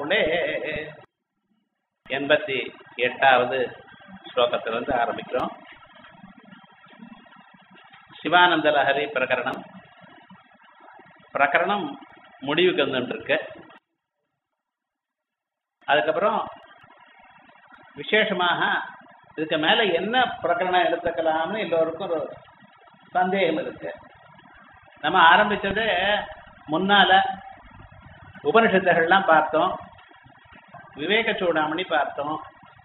அருளே எண்பத்தி எட்டாவது ஸ்லோகத்திலிருந்து ஆரம்பிக்கிறோம் சிவானந்த லஹரி பிரகரணம் பிரகரணம் முடிவுக்கு வந்துருக்கு அதுக்கப்புறம் விசேஷமாக இதுக்கு மேல என்ன பிரகரணம் எடுத்துக்கலாம்னு எல்லோருக்கும் ஒரு சந்தேகம் இருக்கு நம்ம ஆரம்பிச்சது முன்னால உபனிஷத்துகள்லாம் பார்த்தோம் விவேக சூடாமணி பார்த்தோம்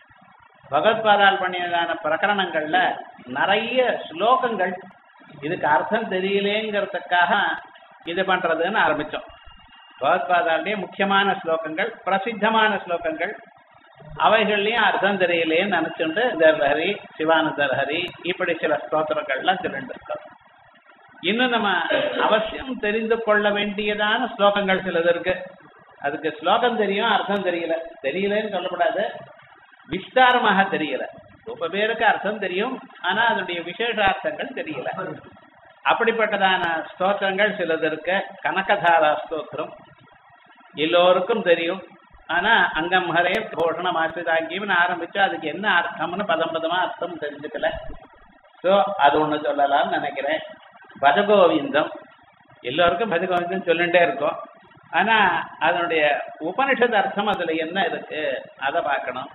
பகவத்பாதால் பண்ணியதான பிரகரணங்கள்ல நிறைய ஸ்லோகங்கள் இதுக்கு அர்த்தம் தெரியலேங்கிறதுக்காக இது பண்றதுன்னு ஆரம்பிச்சோம் பகவத்பாதாலே முக்கியமான ஸ்லோகங்கள் பிரசித்தமான ஸ்லோகங்கள் அவைகள்லயும் அர்த்தம் தெரியலேன்னு நினைச்சுட்டு இந்த ஹரி சிவானந்தர் ஹரி இப்படி சில ஸ்தோத்திரங்கள்லாம் சொல்லிட்டு இருக்கோம் இன்னும் நம்ம அவசியம் தெரிந்து கொள்ள வேண்டியதான ஸ்லோகங்கள் சிலது இருக்கு அதுக்கு ஸ்லோகம் தெரியும் அர்த்தம் தெரியல தெரியலன்னு சொல்லப்படாது விஸ்தாரமாக தெரியல ரொம்ப பேருக்கு அர்த்தம் தெரியும் ஆனா அதனுடைய விசேஷார்த்தங்கள் தெரியல அப்படிப்பட்டதான ஸ்தோத்திரங்கள் சிலது இருக்கு கனகதாரா ஸ்தோத்திரம் எல்லோருக்கும் தெரியும் ஆனா அங்கம் ஹரே போஷணம் ஆசிதாங்கியம்னு ஆரம்பிச்சு அதுக்கு என்ன அர்த்தம்னு பதம் பதமா அர்த்தம் தெரிஞ்சுக்கல ஸோ அது ஒண்ணு சொல்லலாம்னு நினைக்கிறேன் பஜகோவிந்தம் எல்லோருக்கும் பஜகோவிந்தம் சொல்லிட்டே இருக்கும் ஆனா அதனுடைய உபனிஷத் அர்த்தம் அதுல என்ன இருக்கு அதை பார்க்கணும்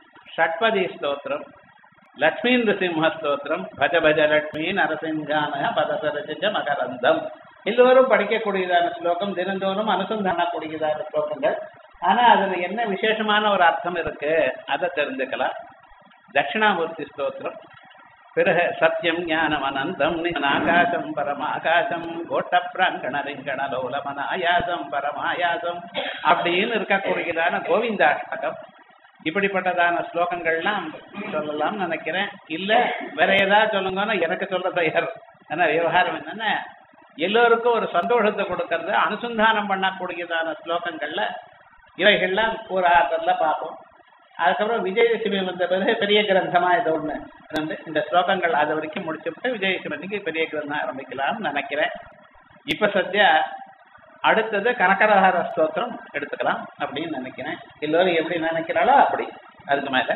ஷட்பதி ஸ்தோத்திரம் லக்ஷ்மீ நிருசிம்ம ஸ்தோத்திரம் பஜ பஜ லக்ஷ்மி நரசிங்கான பதசரஜ மகரந்தம் எல்லோரும் படிக்கக்கூடியதான ஸ்லோகம் தினந்தோறும் அனுசந்தானக்கூடியதான ஸ்லோகங்கள் ஆனா அதுல என்ன விசேஷமான ஒரு அர்த்தம் இருக்கு அதை தெரிஞ்சுக்கலாம் தட்சிணாமூர்த்தி ஸ்தோத்திரம் பிறகு சத்தியம் ஞானம் அனந்தம் ஆகாசம் பரமாகாசம் கோட்ட பிராங்கண ரிங்கண லோலமன ஆயாசம் பரமாயாசம் அப்படின்னு இருக்கக்கூடியதான கோவிந்தாஷ்டகம் இப்படிப்பட்டதான ஸ்லோகங்கள்லாம் சொல்லலாம் நினைக்கிறேன் இல்ல வேற ஏதாவது சொல்லுங்கன்னா எனக்கு சொல்ல தயார் ஏன்னா விவகாரம் என்னன்னா எல்லோருக்கும் ஒரு சந்தோஷத்தை கொடுக்கறது அனுசந்தானம் பண்ணக்கூடியதான ஸ்லோகங்கள்ல இவைகள்லாம் ஒரு ஆத்தர்ல பார்ப்போம் அதுக்கப்புறம் விஜயதசமி வந்த பிறகு பெரிய கிரந்தமா இது ஒண்ணு வந்து இந்த ஸ்லோகங்கள் அது வரைக்கும் முடிச்சுட்டு விஜயதசமிக்கு பெரிய கிரந்தம் ஆரம்பிக்கலாம்னு நினைக்கிறேன் இப்ப சத்யா அடுத்தது கனகரஹர ஸ்தோத்திரம் எடுத்துக்கலாம் அப்படின்னு நினைக்கிறேன் எல்லோரும் எப்படி நினைக்கிறாளோ அப்படி அதுக்கு மேல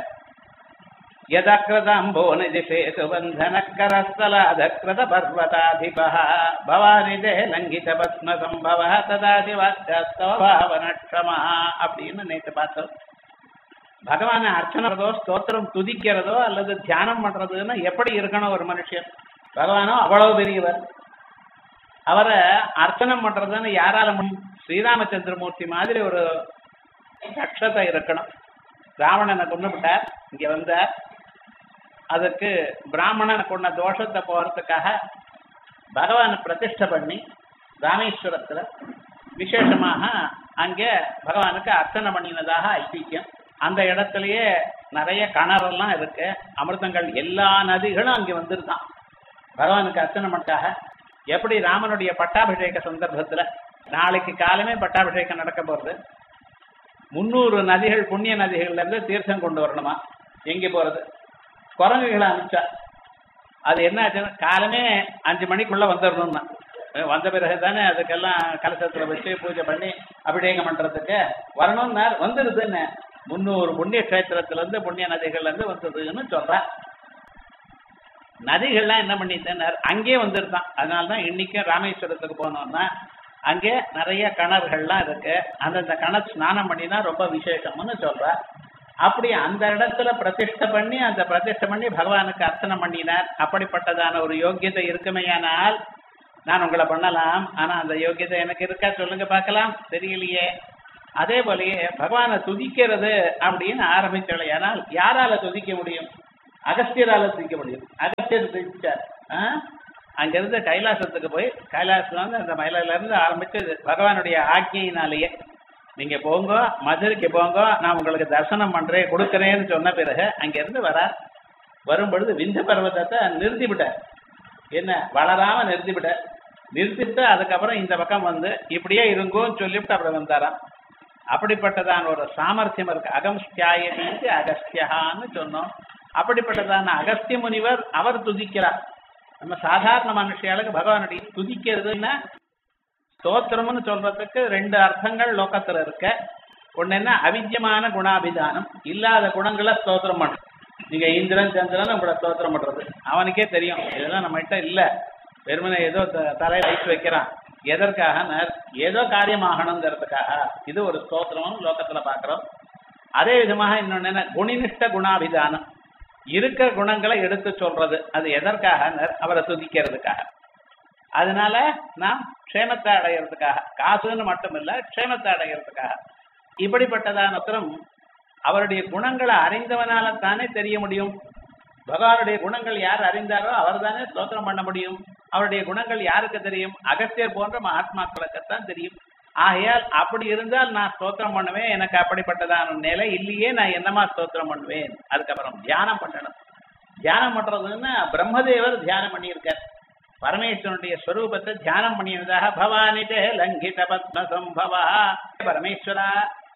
யதக்ரதாம்போ நிதிஷே சுபந்தனக்கரஸ்தலாதக்ரத பர்வதாதிபः பவானிதே லங்கித பத்ம சம்பவ ததாதி வாஸ்தவபாவனக்ஷமா அப்படின்னு நேற்று பார்த்தோம் பகவானை அர்ச்சனை பண்றதோ ஸ்தோத்திரம் துதிக்கிறதோ அல்லது தியானம் பண்றதுன்னா எப்படி இருக்கணும் ஒரு மனுஷன் பகவானோ அவ்வளவு பெரியவர் அவரை அர்ச்சனை பண்றதுன்னு யாரால முடியும் ஸ்ரீராமச்சந்திரமூர்த்தி மாதிரி ஒரு கஷ்டத்தை இருக்கணும் ராவணனை கொண்டு விட்டார் இங்க வந்தார் அதுக்கு பிராமணனை கொண்ட தோஷத்தை போறதுக்காக பகவானை பிரதிஷ்டை பண்ணி ராமேஸ்வரத்துல விசேஷமாக அங்கே பகவானுக்கு அர்ச்சனை பண்ணினதாக ஐதிஹ்யம் அந்த இடத்துலயே நிறைய கிணறெல்லாம் இருக்கு அமிர்தங்கள் எல்லா நதிகளும் அங்கே வந்துருதான் பகவானுக்கு அர்ச்சனை பண்ணாக எப்படி ராமனுடைய பட்டாபிஷேக சந்தர்ப்பத்துல நாளைக்கு காலமே பட்டாபிஷேகம் நடக்க போறது முன்னூறு நதிகள் புண்ணிய நதிகள்ல இருந்து தீர்த்தம் கொண்டு வரணுமா எங்க போறது குரங்குகளை அனுப்பிச்சா அது என்ன ஆச்சுன்னா காலமே அஞ்சு மணிக்குள்ள வந்துடணும்னா வந்த பிறகு தானே அதுக்கெல்லாம் கலசத்துல வச்சு பூஜை பண்ணி அபிஷேகம் பண்றதுக்கு வரணும்னா வந்துடுதுன்னு முன்னூறு புண்ணிய கஷேத்திரத்துல இருந்து புண்ணிய நதிகள்ல இருந்து வந்ததுன்னு சொல்றேன் நதிகள்லாம் என்ன பண்ணிட்டேன் அங்கே வந்துருதான் அதனாலதான் இன்னைக்கும் ராமேஸ்வரத்துக்கு போனோம்னா அங்கே நிறைய கிணறுகள்லாம் இருக்கு அந்தந்த கிணறு ஸ்நானம் பண்ணினா ரொம்ப விசேஷம்னு சொல்ற அப்படி அந்த இடத்துல பிரதிஷ்டை பண்ணி அந்த பிரதிஷ்டை பண்ணி பகவானுக்கு அர்ச்சனை பண்ணினார் அப்படிப்பட்டதான ஒரு யோக்கியதை இருக்குமேயானால் நான் உங்களை பண்ணலாம் ஆனா அந்த யோக்கியதை எனக்கு இருக்கா சொல்லுங்க பார்க்கலாம் தெரியலையே அதே போலயே பகவானை துதிக்கிறது அப்படின்னு ஆரம்பிச்சோம் ஏனால் யாரால துதிக்க முடியும் அகஸ்தியரால துதிக்க முடியும் அகஸ்தியர் துதிச்சார் அங்கிருந்து கைலாசத்துக்கு போய் கைலாசத்துல வந்து அந்த மயிலில இருந்து ஆரம்பிச்சு பகவானுடைய ஆக்ஞையினாலேயே நீங்க போங்க மதுரைக்கு போங்க நான் உங்களுக்கு தரிசனம் பண்றேன் கொடுக்கறேன்னு சொன்ன பிறகு அங்கிருந்து வர வரும் பொழுது விந்த பர்வதத்தை நிறுத்தி விட்டார் என்ன வளராம நிறுத்தி விட்டார் நிறுத்திட்டு அதுக்கப்புறம் இந்த பக்கம் வந்து இப்படியே இருங்கோன்னு சொல்லிவிட்டு அப்புறம் வந்தாராம் அப்படிப்பட்டதான ஒரு சாமர்த்தியம் இருக்கு அகம்ஸ்தியாயனிக்கு அகஸ்தியான்னு சொன்னோம் அப்படிப்பட்டதான அகஸ்திய முனிவர் அவர் துதிக்கிறார் நம்ம சாதாரண மனுஷியாளுக்கு பகவானுடைய துதிக்கிறதுன்னா ஸ்தோத்திரம்னு சொல்றதுக்கு ரெண்டு அர்த்தங்கள் லோகத்துல இருக்க ஒண்ணு என்ன அவிஜயமான குணாபிதானம் இல்லாத குணங்களை ஸ்தோத்திரம் பண்றது நீங்க இந்திரன் சந்திரன் உங்களை ஸ்தோத்திரம் பண்றது அவனுக்கே தெரியும் இதெல்லாம் நம்ம கிட்ட இல்ல வெறுமனே ஏதோ த- தலையில ஐஸ் வைக்கிறான் எதற்காக ஏதோ காரியமாகணுங்கிறதுக்காக இது ஒரு ஸ்தோத்திரம் லோகத்துல பாக்குறோம் அதே விதமாக இன்னொன்னு என்ன குணினிஷ்ட குணாபிதானம் இருக்கிற குணங்களை எடுத்து சொல்றது அது எதற்காக அவரை துதிக்கிறதுக்காக அதனால நாம் க்ஷேமத்தை அடையிறதுக்காக காசுன்னு மட்டும் இல்ல க்ஷேமத்தை அடையிறதுக்காக இப்படிப்பட்டதான உத்தரம் அவருடைய குணங்களை அறிந்தவனால தானே தெரிய முடியும் பகவானுடைய குணங்கள் யார் அறிந்தாரோ அவர் தானே ஸ்தோத்திரம் பண்ண முடியும் அவருடைய குணங்கள் யாருக்கு தெரியும் அகத்தியர் போன்ற மகாத்மாக்களுக்குத்தான் தெரியும் ஆகையால் அப்படி இருந்தால் நான் ஸ்தோத்திரம் பண்ணுவேன் எனக்கு அப்படிப்பட்டதான நிலை இல்லையே நான் என்னமா ஸ்தோத்திரம் பண்ணுவேன் அதுக்கப்புறம் தியானம் பண்ணணும் தியானம் பண்றதுன்னா பிரம்மதேவர் தியானம் பண்ணியிருக்கார் பரமேஸ்வரனுடைய ஸ்வரூபத்தை தியானம் பண்ணியதாக பவானிட்டே லங்கித பத்ம சம்பவா பரமேஸ்வரா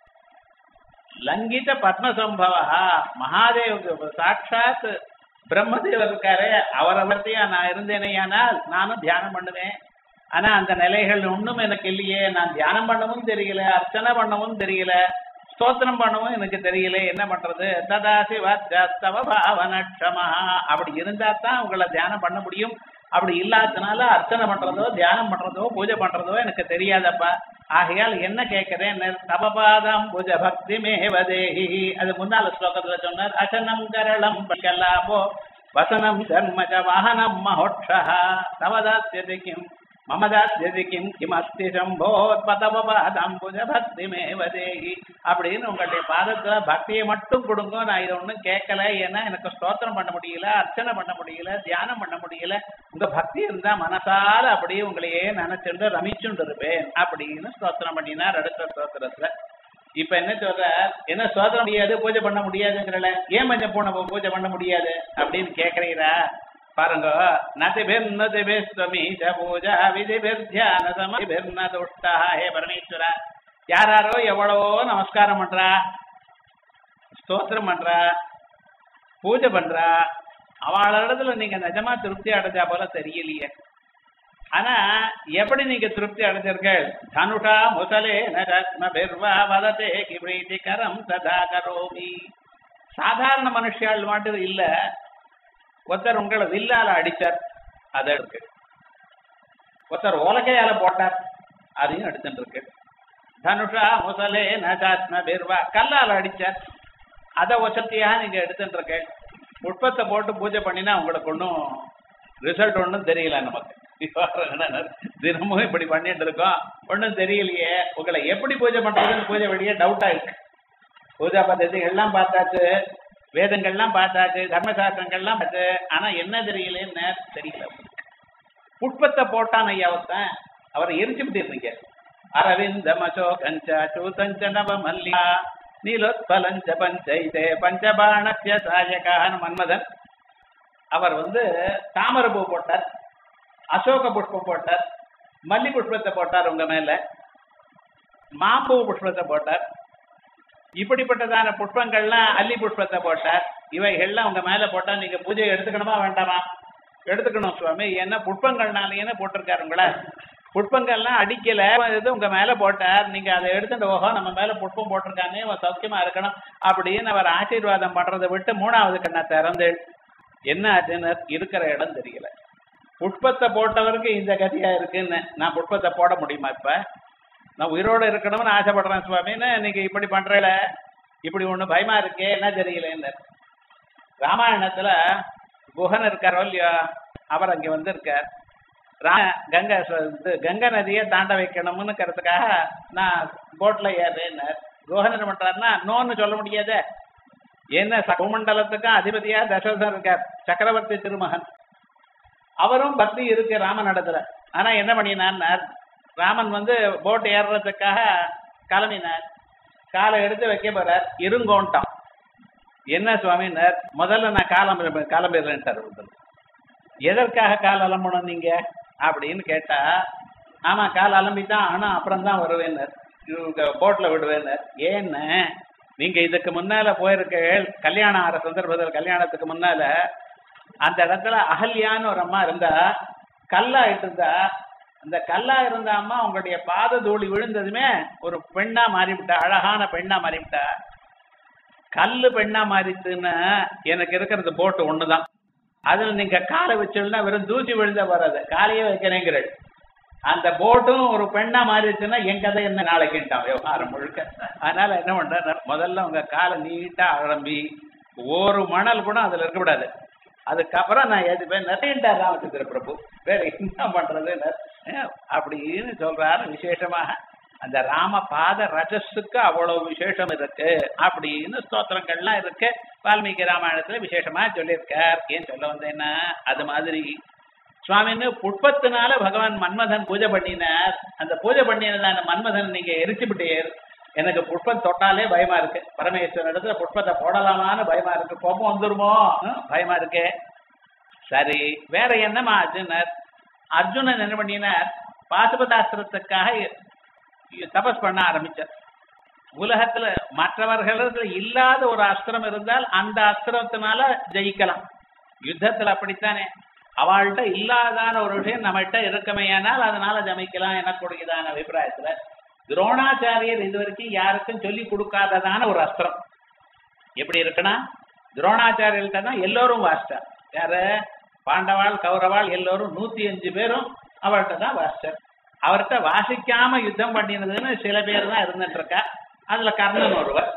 லங்கித பத்ம சம்பவா மகாதேவ் சாட்சாத் பிரம்மதேவர் இருக்காரு அவரை பத்தியா நான் இருந்தேனேயானால் நானும் தியானம் பண்ணுவேன் ஆனா அந்த நிலைகள் ஒண்ணும் எனக்கு இல்லையே நான் தியானம் பண்ணவும் தெரியல அர்ச்சனை பண்ணவும் தெரியல ஸ்தோத்திரம் பண்ணவும் எனக்கு தெரியல என்ன பண்றது ததா சிவத்தவ பாவனக்ஷமா அப்படி இருந்தா தான் உங்களை தியானம் பண்ண முடியும் அப்படி இல்லாதனால அர்ச்சனை பண்றதோ தியானம் பண்றதோ பூஜை பண்றதோ எனக்கு தெரியாதப்பா ஆகையால் என்ன கேட்கிறேன் தபபாதம் பூஜ பக்தி மேவதேஹி அது முன்னால ஸ்லோகத்துல சொன்னார் அசனம் கரளம் கல்லாபோ வசனம் கர்ம ச வாகனம் மகோட்சா தவதாஸ்யதி கிம் மம தாஸ்யதி கிம் கிம் அஸ்தி சம்போத்பதபாதம் பூஜ பக்தி மேவதேகி அப்படின்னு உங்களுடைய பாதத்துல பக்தியை மட்டும் கொடுங்க நான் இதை ஒண்ணும் கேட்கல ஏன்னா எனக்கு ஸ்தோத்திரம் பண்ண முடியல அர்ச்சனை பண்ண முடியல தியானம் பண்ண முடியல உங்க பக்தி இருந்தா மனசால அப்படியே உங்களையே நினைச்சுண்டு ரமிச்சுண்டு இருப்பேன் அப்படின்னு ஸ்தோத்திரம் பண்ணினார் அடுத்த ஸ்தோத்திரத்துல இப்ப என்ன சொல்ற என்ன ஸ்தோத்திரம் முடியாது பூஜை பண்ண முடியாதுங்கிறல ஏன் மஞ்சள் போன பூஜை பண்ண முடியாது அப்படின்னு கேக்குறீரா பாருங்க நதிபிர் நதிபிர் ஸ்வமீச பூஜா விதிபிர் தியான சமதிபிர் ந துஷ்டா ஹே பரமேஸ்வரா யாராரோ எவ்வளவோ நமஸ்காரம் பண்றா ஸ்தோத்திரம் பண்றா பூஜை பண்றா அவளிடத்துல நீங்க நிஜமா திருப்தி அடைஞ்சா போல தெரியலையே ஆனா எப்படி நீங்க திருப்தி அடைஞ்சிருக்கள் தனுஷா முசலே நரத்மபிர்வா வததே கிப்ரீதிகரம் ததா கரோமி சாதாரண மனுஷியாள் மாட்டு இல்ல ஒருத்தர் உங்களை வில்லால அடிச்சார் அது இருக்கு ஒருத்தர் உலகையால போட்டார் அதையும் எடுத்துட்டு இருக்கு தனுஷா முசலே நஜாத்ம பிர்வா கல்லால அடிச்சார் அதை வசதியாக நீங்க எடுத்துட்டு இருக்க புஷ்பத்தை போட்டு பூஜை பண்ணினா உங்களுக்கு ஒன்றும் ரிசல்ட் ஒன்றும் தெரியல நமக்கு தினமும் இப்படி பண்ணிட்டு இருக்கோம் ஒன்றும் தெரியலையே உங்களை எப்படி பூஜை பண்றதுன்னு பூஜை வெளியே டவுட்டா இருக்கு பூஜா பద్ధதிகள்லாம் பார்த்தாச்சு வேதங்கள்லாம் பார்த்தாச்சு தர்மசாஸ்திரங்கள்லாம் பார்த்து ஆனா என்ன தெரியலன்னு தெரியல புஷ்பத்தை போட்டான் ஐயா ஒருத்தன் அவரை எரிச்சு விட்டுருந்தீங்க அரவிந்தம் அசோகஞ்ச சூதஞ்ச நவ மல்லிகா நீலோத்பலஞ்ச பஞ்சைதே பஞ்சபாணஸ்ய சாயகான மன்மதன் அவர் வந்து தாமரை பூ போட்டார் அசோக புஷ்பம் போட்டார் மல்லி புஷ்பத்தை போட்டார் உங்க மேல மாம்பூ புஷ்பத்தை போட்டார் இப்படிப்பட்டதான புஷ்பங்கள்லாம் அல்லி புஷ்பத்தை போட்டார் இவைகள்லாம் உங்க மேல போட்டா நீங்க பூஜை எடுத்துக்கணுமா வேண்டாமா எடுத்துக்கணும் சுவாமி என்ன புஷ்பங்கள்னாலேயே போட்டிருக்காரு உங்களை புஷ்பங்கள்லாம் அடிக்கல இது உங்க மேல போட்டார் நீங்க அதை எடுத்துட்டு ஓஹோ நம்ம மேல புஷ்பம் போட்டிருக்காங்க இவன் சௌக்கியமா இருக்கணும் அப்படின்னு அவர் ஆசீர்வாதம் பண்றதை விட்டு மூணாவது கண்ணை திறந்து என்ன ஆச்சுன்னு இருக்கிற இடம் தெரியல புஷ்பத்தை போட்டவருக்கு இந்த கதியா இருக்குன்னு நான் புஷ்பத்தை போட முடியுமா இப்ப நான் உயிரோட இருக்கணும்னு ஆசைப்படுறேன் சுவாமின்னு நீங்க இப்படி பண்றல இப்படி ஒண்ணு பயமா இருக்கே என்ன தெரியலன்னு ராமாயணத்துல குஹன் இருக்காரோ இல்லையோ அவர் அங்க வந்திருக்கார் ரா கங்கை ச- இது கங்கை நதியை தாண்ட வைக்கணும்னுக்கிறதுக்காக நான் போட்ல ஏறுறேன்னு குஹன் என்ன பண்றாருன்னா நோன்னு சொல்ல முடியாதே என்ன சகுமண்டலத்துக்கும் அதிபதியா தசரதன் இருக்கார் சக்கரவர்த்தி திருமகன் அவரும் பக்தி இருக்கு ராமன் இடத்துல ஆனா என்ன பண்ணினார் ராமன் வந்து போட் ஏறுறதுக்காக கிளம்பினார் காலை எடுத்து வைக்க போறார் இருங்கோன்ட்டான் என்ன சுவாமினார் முதல்ல நான் காலம் கிளம்பிடுறேன்ட்டார் ஒருத்தர். எதற்காக கால் அலம்பணும் நீங்க அப்படின்னு கேட்டா ஆமா கால் அலம்பித்தான் ஆனா அப்புறம் தான் வருவேன்னார் இவங்க போட்ல விடுவேன்னார் ஏன்னு நீங்க இதுக்கு முன்னால போயிருக்க கல்யாணம் ஆற சந்தர்ப்பத்தில் கல்யாணத்துக்கு முன்னால அந்த இடத்துல அகல்யான்னு ஒரு அம்மா இருந்தா கல்லாயிட்டு இருந்தா அந்த கல்லா இருந்த அம்மா உங்களுடைய பாத தூளி விழுந்ததுமே ஒரு பெண்ணா மாறிவிட்டா அழகான பெண்ணா மாறிவிட்டா கல்லு பெண்ணா மாறிச்சுன்னா எனக்கு இருக்கிறது போட்டு ஒண்ணுதான் அதுல நீங்க காலை வச்சுன்னா வெறும் தூசி விழுந்த வராது காலையே வைக்கிறேங்கிறள் அந்த போட்டும் ஒரு பெண்ணா மாறிடுச்சுன்னா என் கதை என்ன நாளைக்குட்டான் விவகாரம் முழுக்க அதனால என்ன பண்ற முதல்ல உங்க காலை நீட்டா ஆரம்பி ஒரு மணல் கூட அதுல இருக்கக்கூடாது அதுக்கப்புறம் நான் எதுவுமே நிறையட்டார் ராமச்சந்திர பிரபு வேற என்ன பண்றது அப்படின்னு சொல்றாரு விசேஷமாக அந்த ராம பாத ரஜஸுக்கு அவ்வளவு விசேஷம் இருக்கு அப்படின்னு ஸ்தோத்திரங்கள்லாம் இருக்கு வால்மீகி ராமாயணத்துல விசேஷமா சொல்லியிருக்கார் ஏன் சொல்ல வந்தேன்னா அது மாதிரி சுவாமின்னு புட்பத்தினால பகவான் மன்மதன் பூஜை பண்ணினார் அந்த பூஜை பண்ணினதான மன்மதன் நீங்க எரிச்சுவிட்டீர் எனக்கு புஷ்பம் தொட்டாலே பயமா இருக்கு பரமேஸ்வரன் இடத்துல புஷ்பத்தை போடலாமான்னு பயமா இருக்கு கோபம் வந்துருமோ ஹம், பயமா இருக்கு சரி வேற என்னமா அர்ஜுனர் அர்ஜுனன் என்ன பண்ணினார் பாசுபதாஸ்திரத்துக்காக தபஸ் பண்ண ஆரம்பிச்சார் உலகத்துல மற்றவர்களிடத்துல இல்லாத ஒரு அஸ்திரம் இருந்தால் அந்த அஸ்திரத்தினால ஜெயிக்கலாம் யுத்தத்துல அப்படித்தானே அவள்கிட்ட இல்லாதான ஒரு விஷயம் நம்மகிட்ட இருக்கமையானால் அதனால ஜமிக்கலாம் எனக்கூடியதான அபிப்பிராயத்துல துரோணாச்சாரியர் இது வரைக்கும் யாருக்கும் சொல்லி கொடுக்காததான ஒரு அஸ்திரம் எப்படி இருக்குன்னா துரோணாச்சாரியர்கிட்ட தான் எல்லோரும் வாசிட்டார் யாரு பாண்டவாள் கௌரவாள் எல்லோரும் நூத்தி அஞ்சு பேரும் அவர்கிட்ட தான் வாசிச்சார் அவர்கிட்ட வாசிக்காம யுத்தம் பண்ணினதுன்னு சில பேர் தான் இருந்துட்டு இருக்கா அதுல கர்ணன் ஒருவர்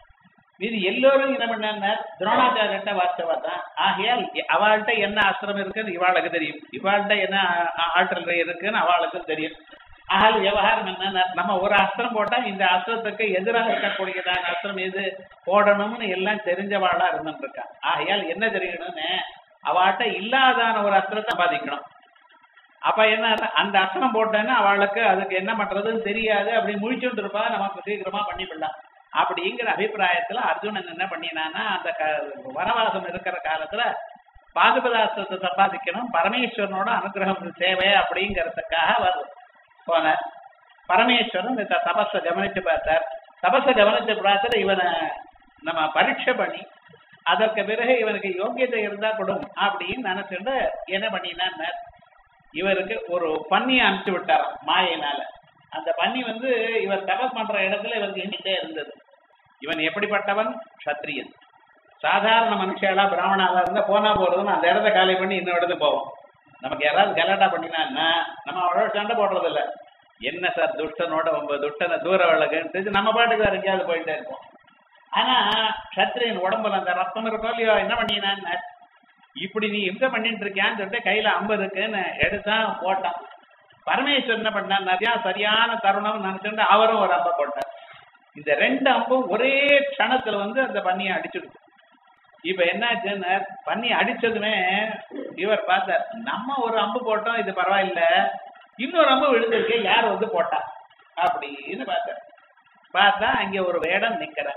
இது எல்லோரும் என்ன பண்ணார் துரோணாச்சாரியர்கிட்ட வாசிச்சவா தான் ஆகையால் அவள்கிட்ட என்ன அஸ்திரம் இருக்குன்னு இவாளுக்கு தெரியும் இவாள்கிட்ட என்ன ஆ- ஆற்றல் இருக்குன்னு அவளுக்கும் தெரியும் ஆகல் விவகாரம் என்ன நம்ம ஒரு அஸ்திரம் போட்டா இந்த அஸ்திரத்துக்கு எதிராக இருக்கக்கூடியதான அஸ்திரம் எது போடணும்னு எல்லாம் தெரிஞ்சவாளா இருந்துட்டு இருக்கா ஆகையால் என்ன தெரியணும்னு அவள்கிட்ட இல்லாதான ஒரு அஸ்திரத்தை பாதிக்கணும் அப்ப என்ன அந்த அஸ்திரம் போட்டேன்னா அவளுக்கு அதுக்கு என்ன பண்றதுன்னு தெரியாது அப்படி முழிச்சுட்டு இருப்பா நமக்கு சீக்கிரமா பண்ணிவிடலாம் அப்படிங்கிற அபிப்பிராயத்துல அர்ஜுனன் என்ன பண்ணினான்னா அந்த க- வனவாசம் இருக்கிற காலத்துல பாதுபதாஸ்திரத்தை சம்பாதிக்கணும் பரமேஸ்வரனோட அனுகிரகம் தேவை அப்படிங்கிறதுக்காக அவர் போனார் பரமேஸ்வரன் இந்த தபஸை கவனிச்சு பார்த்தார் தபஸை கவனிச்ச பார்த்தார் இவனை நம்ம பரீட்சை பண்ணி அதற்கு பிறகு இவனுக்கு யோக்கியத்தை இருந்தா கொடும் அப்படின்னு நினைச்சுட்டு என்ன பண்ணினார் இவருக்கு ஒரு பன்னியை அனுப்பிச்சு விட்டாராம் மாயினால அந்த பன்னி வந்து இவர் தபஸ் பண்ற இடத்துல இவருக்கு எண்ணிட்டே இருந்தது இவன் எப்படிப்பட்டவன் க்ஷத்ரியன் சாதாரண மனுஷாலா பிராமணாலா இருந்தா போனா போறதுன்னு அந்த இடத்த காலி பண்ணி இன்னும் இடத்துக்கு போவோம் நமக்கு யாராவது கலாட்டா பண்ணினான்னா நம்ம அவ்வளோ சண்டை போடுறது இல்ல என்ன சார் துஷ்டனோட ஒன்பது துஷ்டனை தூர விளக்குன்னு நம்ம பாட்டுக்கு வேற எங்கேயாவது போயிட்டே இருப்போம் ஆனா க்ஷத்ரியன் உடம்புல அந்த ரத்தம் இருக்கோ இல்லையோ என்ன பண்ணினான்னு இப்படி நீ இம்சை பண்ணிட்டு இருக்கியான்னு சொல்லிட்டு கையில அம்பு இருக்குன்னு எடுத்தான் போட்டான் பரமேஸ்வரன் என்ன பண்ணார் நிறையா சரியான தருணம் நினைச்சுட்டு அவரும் ஒரு அம்பை போட்டார் இந்த ரெண்டு அம்பும் ஒரே க்ஷணத்துல வந்து அந்த பண்ணியை அடிச்சுடுச்சு இப்ப என்னாச்சுன்னு பண்ணி அடிச்சதுமே இவர் பார்த்தார் நம்ம ஒரு அம்பு போட்டோம் இது பரவாயில்ல இன்னொரு அம்பு விழுந்திருக்கு யார் வந்து போட்டா அப்படின்னு பார்த்தார் பார்த்தா அங்க ஒரு வேடம் நிக்கிறார்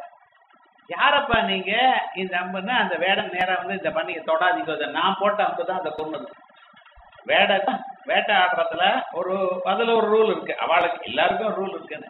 யாரப்பா நீங்க இந்த அம்புன்னா அந்த வேடம் நேரா வந்து இந்த பண்ணியை தொடாதீங்க இதை நான் போட்ட அம்பு தான் அதை கொண்டது வேட வேட்டை ஆடுறதுல ஒரு அதுல ஒரு ரூல் இருக்கு அவளுக்கு எல்லாருக்கும் ரூல் இருக்குன்னு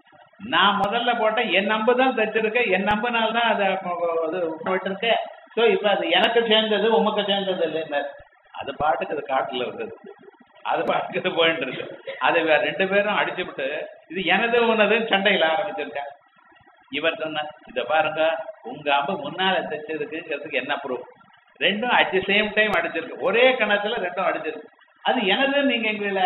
நான் முதல்ல போட்ட என் நம்பு தான் தைச்சிருக்கேன் என் நம்புனால தான் அதை இது விட்டுருக்கேன் ஸோ இப்போ அது எனக்கு சேர்ந்தது உமக்கு சேர்ந்தது இல்லைன்னு அது பாட்டுக்கு அது காட்டுல இருந்தது அது பாட்டுக்கு இது போயிட்டு இருக்கு அது வேற ரெண்டு பேரும் அடிச்சுவிட்டு இது எனது உனதுன்னு சண்டையில் ஆரம்பிச்சிருக்கேன் இவர் சொன்னார் இதை பாருங்க உங்க அம்பு முன்னால தைச்சிருக்குங்கிறதுக்கு என்ன ப்ரூஃப் ரெண்டும் அட் தி சேம் டைம் அடிச்சிருக்கு ஒரே கணத்துல ரெண்டும் அடிச்சிருக்கு அது எனதுன்னு நீங்க எங்கள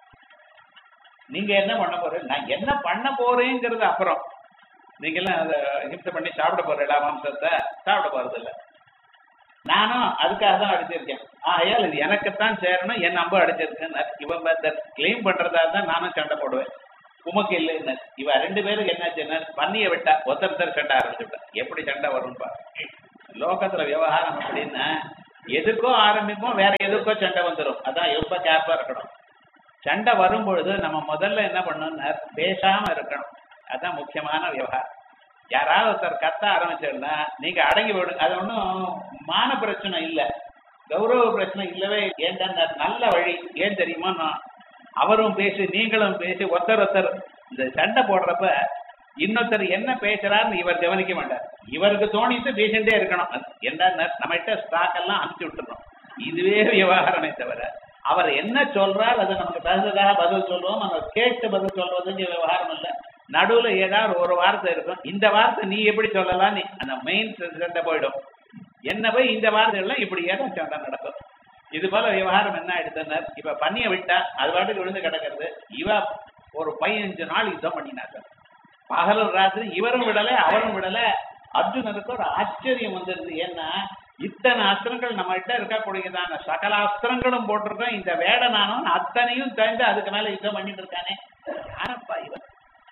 நீங்க என்ன பண்ண போறீங்க நான் என்ன பண்ண போறேங்கிறது அப்புறம் நீங்க எல்லாம் அதை ஹிம்சை பண்ணி சாப்பிட போறீங்களா மாம்சத்தை சாப்பிட போறது இல்ல நானும் அதுக்காக தான் அடிச்சிருக்கேன் ஆகையால் இது எனக்குத்தான் சேரணும் என் நம்ப அடிச்சிருக்கேன் இவன் கிளைம் பண்றதா தான் நானும் சண்டை போடுவேன் உமக்கு இல்லைன்னு இவ ரெண்டு பேரும் என்னாச்சுன்னா பண்ணிய விட்டா ஒருத்தர் சண்டை ஆரம்பிச்சுட்டா எப்படி சண்டை வரும்னு பாரு லோகத்துல விவகாரம் அப்படின்னா எதுக்கோ ஆரம்பிப்போம் வேற எதுக்கோ சண்டை வந்துடும் அதான் எப்ப கேப்பா இருக்கணும் சண்டை வரும்பொழுது நம்ம முதல்ல என்ன பண்ணணும்னா பேசாம இருக்கணும் அதான் முக்கியமான விவகாரம் யாராவது ஒருத்தர் கத்த ஆரம்பிச்சிருந்தா நீங்க அடங்கி விடுங்க அது ஒன்றும் மான பிரச்சனை இல்லை கௌரவ பிரச்சனை இல்லவே ஏன்டா நல்ல வழி ஏன் தெரியுமா நான் அவரும் பேசி நீங்களும் பேசி ஒருத்தர் ஒருத்தர் இந்த சண்டை போடுறப்ப இன்னொருத்தர் என்ன பேசுறாருன்னு இவர் கவனிக்க மாட்டார் இவருக்கு தோணிட்டு பேசிட்டே இருக்கணும் என்ன நம்மகிட்ட ஸ்டாக் எல்லாம் அனுப்பிச்சு விட்டுறோம் இதுவே விவகாரமே தவிர அவர் என்ன சொல்றார் அது நமக்கு தகுந்ததாக பதில் சொல்லுவோம் நம்ம கேட்டு பதில் சொல்றதுங்க விவகாரம் இல்லை நடுவுல ஏதாவது ஒரு வார்த்தை இருக்கும் இந்த வார்த்தை நீ எப்படி சொல்லலாம் நீ அந்த மெயின் சண்டை போயிடும் என்ன போய் இந்த வார்த்தை எல்லாம் இப்படி ஏதாச்சும் சண்டை நடக்கும் இது போல விவகாரம் என்ன ஆயிடுதுன்னார் இப்ப பண்ணிய விட்டா அது பாட்டுக்கு விழுந்து கிடக்கிறது இவ ஒரு பதினஞ்சு நாள் யுத்தம் பண்ணினாங்க பகலும் ராத்திரி இவரும் விடல அவரும் விடல அர்ஜுனனுக்கு ஒரு ஆச்சரியம் வந்துருது ஏன்னா இத்தனை அஸ்திரங்கள் நம்ம கிட்ட இருக்கக்கூடியதான சகல அஸ்திரங்களும் போட்டிருக்கோம் இந்த வேடனானவன் அத்தனையும் தெரிந்து அதுக்கு மேல யுத்தம் பண்ணிட்டு இருக்கானே யாரப்பா இவன்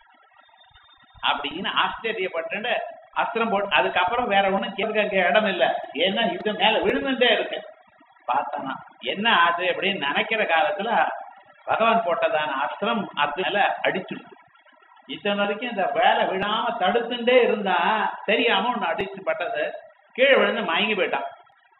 அப்படின்னு ஆச்சரியப்பட்டு அஸ்திரம் போட்டு அதுக்கப்புறம் வேற ஒண்ணும் கேட்க இடம் இல்லை ஏன்னா இது மேல விழுந்துட்டே இருக்கு பார்த்தானா என்ன ஆச்சு அப்படின்னு நினைக்கிற காலத்துல பகவான் போட்டதான அஸ்திரம் அது மேல அடிச்சுடுது இத்தனை வரைக்கும் இந்த வேலை விழாம தடுத்துட்டே இருந்தா தெரியாம ஒண்ணு அடிச்சு பட்டது கீழே விழுந்து மயங்கி போயிட்டான்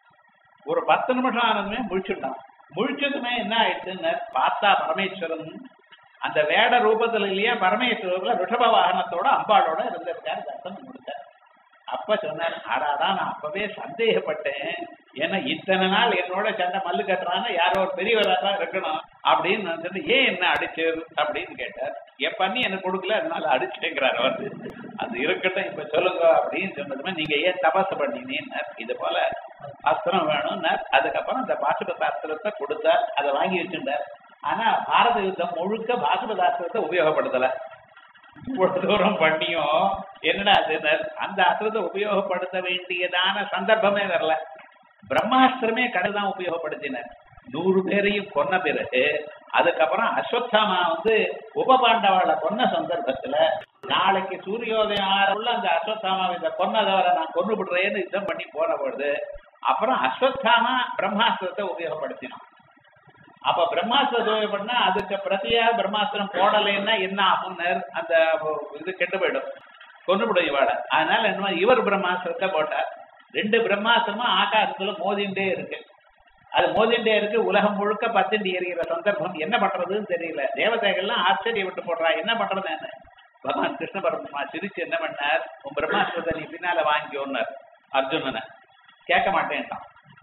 ஒரு பத்து நிமிஷம் ஆனதுமே முழிச்சுட்டான் முழிச்சதுமே என்ன ஆயிடுச்சுன்னு பார்த்தா பரமேஸ்வரன் அந்த வேட ரூபத்துல இல்லையா பரமேஸ்வரர்ல ரிஷப வாகனத்தோட அம்பாளோட இருந்திருக்காரு தர்சனம் கொடுத்தார் அப்ப சொன்னார் ஆடாதான் நான் அப்பவே சந்தேகப்பட்டேன் ஏன்னா இத்தனை நாள் என்னோட சண்டை மல்லு கட்டுறான்னு யாரோ ஒரு பெரியவரா தான் இருக்கணும் அப்படின்னு நான் சொன்னேன் ஏன் என்ன அடிச்சு அப்படின்னு கேட்டார் என் பண்ணி எனக்கு கொடுக்கல அதனால அடிச்சேங்கிறார் அவர் அது இருக்கட்டும் இப்ப சொல்லுங்க அப்படின்னு சொன்னதுமே நீங்க ஏன் தபசு பண்ணீங்கன்னார் இது போல அஸ்திரம் வேணும்னார் அதுக்கப்புறம் அந்த பாசுபத அஸ்திரத்தை கொடுத்தார் அதை வாங்கி வச்சுட்டார் ஆனா பாரத யுத்தம் முழுக்க பாசுபத அஸ்திரத்தை உபயோகப்படுத்தல இவ்வளவு தூரம் பண்ணியும் என்னடா அது அந்த அஸ்திரத்தை உபயோகப்படுத்த வேண்டியதான சந்தர்ப்பமே வரல பிரம்மாஸ்திரமே கடைதான் உபயோகப்படுத்தினர் நூறு பேரையும் கொன்ன பிறகு அதுக்கப்புறம் அஸ்வத்தாமா வந்து உபபாண்டவாளை கொன்ன சந்தர்ப்பத்துல நாளைக்கு சூரியோதயம் ஆறுள்ள அந்த அஸ்வத்தாமாவை இந்த கொன்னதவரை நான் கொண்டு விடுறேன்னு யுத்தம் பண்ணி போன பொழுது அப்புறம் அஸ்வத்தாமா பிரம்மாஸ்திரத்தை உபயோகப்படுத்தினான் அப்ப பிரம்மாஸ்திரம் உபயோகப்படினா அதுக்கு பிரதியா பிரம்மாஸ்திரம் போடலைன்னா என்ன ஆகும்னு அந்த இது கெட்டு போயிடும் கொண்டுவிடும் இவாள அதனால என்ன இவர் பிரம்மாஸ்திரத்தை போட்டார் ரெண்டு பிரம்மாஸ்திரமும் ஆகாசத்துல மோதிண்டே இருக்கு அது மோதிண்டே இருக்கு உலகம் முழுக்க பத்துண்டு எறிகிற சந்தர்ப்பம் என்ன பண்றதுன்னு தெரியல தேவதைகள்லாம் ஆச்சரியப்பட்டு போடுறா என்ன பண்றது என்ன பகவான் கிருஷ்ண பரமா சிரிச்சு என்ன பண்ணார் உன் பிரம்மாஸ்திரத்தை நீ பின்னால வாங்கியோன்னார் அர்ஜுனனை கேட்க மாட்டேன்ட்டான்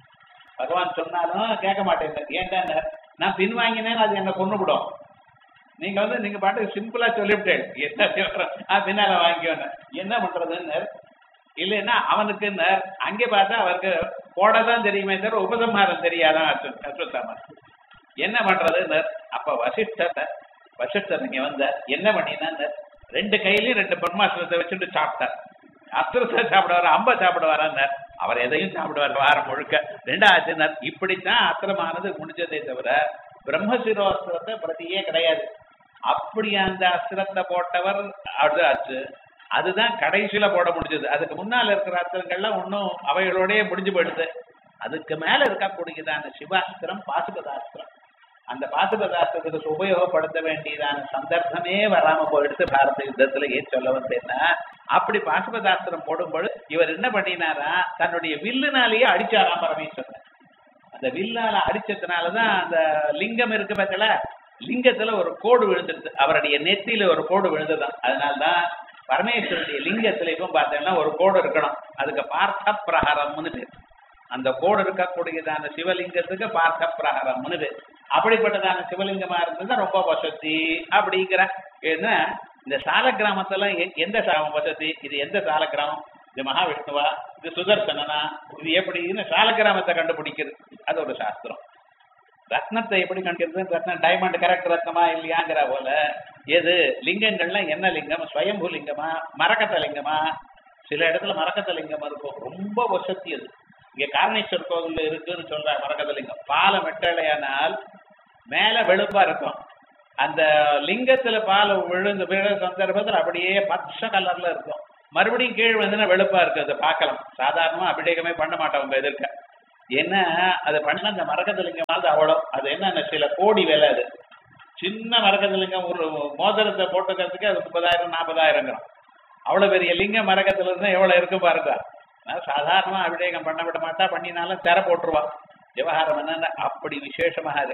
பகவான் சொன்னாலும் கேட்க மாட்டேன் ஏன்டா நான் பின் வாங்கினேன் அது என்ன கொண்டுவிடும் நீங்க வந்து நீங்க பாட்டு சிம்பிளா சொல்லிவிட்டேன் என்ன விவரம்? ஆ, பின்னால வாங்கியோன்னு என்ன பண்றதுன்னு இல்லைன்னா அவனுக்கு அங்கே பார்த்தா அவருக்கு போடதான் தெரியுமே தவிர உபசம்ஹாரம் தெரியாதான் அஸ்வ- அஸ்வத்தாமன் என்ன பண்றதுன்னு அப்ப வசிஷ்டர் வசிஷ்டர் இங்க வந்த என்ன பண்ணினான்னு ரெண்டு கையிலயும் ரெண்டு பிரம்மாஸ்திரத்தை வச்சுட்டு சாப்பிட்டார் அஸ்திரத்தை சாப்பிடுவார் அம்ப சாப்பிடுவாரான்னார் அவர் எதையும் சாப்பிடுவார் வாரம் முழுக்க ரெண்டாச்சுன்னார் இப்படித்தான் அஸ்திரமானது முடிஞ்சதே தவிர பிரம்மசிரோஸ்திரத்தை பிரதியே கிடையாது அப்படி அந்த அஸ்திரத்தை போட்டவர் அது ஆச்சு அதுதான் கடைசியில போட முடிஞ்சது அதுக்கு முன்னால இருக்கிற அஸ்திரங்கள்லாம் ஒன்றும் அவைகளோடயே முடிஞ்சு போயிடுது அதுக்கு மேல இருக்கக்கூடியதான சிவாஸ்திரம் பாசுபதாஸ்திரம் அந்த பாசுபதாஸ்திரத்துக்கு உபயோகப்படுத்த வேண்டியதான சந்தர்ப்பமே வராம போயிடுது பாரத யுத்தத்துல ஏன் சொல்ல வந்தேன்னா அப்படி பாசுபதாஸ்திரம் போடும்போது இவர் என்ன பண்ணினாரா தன்னுடைய வில்லுனாலேயே அடிச்சாராம் பரமேஸ்வரன் அந்த வில்லால அடிச்சதுனாலதான் அந்த லிங்கம் இருக்கு பார்த்தல லிங்கத்துல ஒரு கோடு விழுந்துருது அவருடைய நெத்தியில ஒரு கோடு விழுந்துதான் அதனால்தான் பரமேஸ்வரனுடைய லிங்கத்துல இப்ப பார்த்தீங்கன்னா ஒரு கோடு இருக்கணும் அதுக்கு பார்த்த பிரகாரம்னு பேர் அந்த கோடு இருக்கக்கூடியதான சிவலிங்கத்துக்கு பார்த்த பிரகாரம்னு பேர் அப்படிப்பட்டதான சிவலிங்கமா இருந்தது ரொம்ப வசதி அப்படிங்கிற ஏன்னா இந்த சால கிராமத்துல எ- எந்த சாமம் வசதி இது எந்த சால கிராமம் இது மகாவிஷ்ணுவா இது சுதர்சனனா இது எப்படின்னு சால கிராமத்தை கண்டுபிடிக்கிறது அது ஒரு சாஸ்திரம் ரத்னத்தை எப்படி கண்டுக்கிறது ரத்னம் டைமண்ட் கரெக்ட் ரத்னமா இல்லையாங்கிற போல எது லிங்கங்கள்லாம் என்ன லிங்கம் ஸ்வயம்பு லிங்கமா மரக்கத்த லிங்கமா சில இடத்துல மரக்கத்த லிங்கம் இருக்கும் ரொம்ப வசதி அது இங்க காரணேஸ்வர் கோவில்ல இருக்குன்னு சொல்ற மரக்கத்த லிங்கம் பாலம் வெட்டலையானால் மேல வெளுப்பா இருக்கும் அந்த லிங்கத்துல பால் விழுந்து விழ சந்தர்ப்பத்தில் அப்படியே பச்சை கலர்ல இருக்கும் மறுபடியும் கீழ் வந்துன்னா வெளுப்பா இருக்கு அதை பார்க்கலாம் சாதாரணமா அபிஷேகமே பண்ண மாட்டோம் உங்க எதிர்க்க ஏன்னா அது பண்ண அந்த மரகதலிங்கமாவது அவ்வளோ அது என்ன சில கோடி விலை அது சின்ன மரகதலிங்கம் ஒரு மோதிரத்தை போட்டுக்கிறதுக்கு அது முப்பதாயிரம் நாற்பதாயிரங்கிறோம் அவ்வளவு பெரிய லிங்க மரகத்துல இருந்தா எவ்வளவு இருக்கு பாருங்க நான் சாதாரணமா அபிஷேகம் பண்ண விட மாட்டா பண்ணினாலும் திரை போட்டுருவா விவகாரம் என்னன்னா அப்படி விசேஷமாக இருக்கு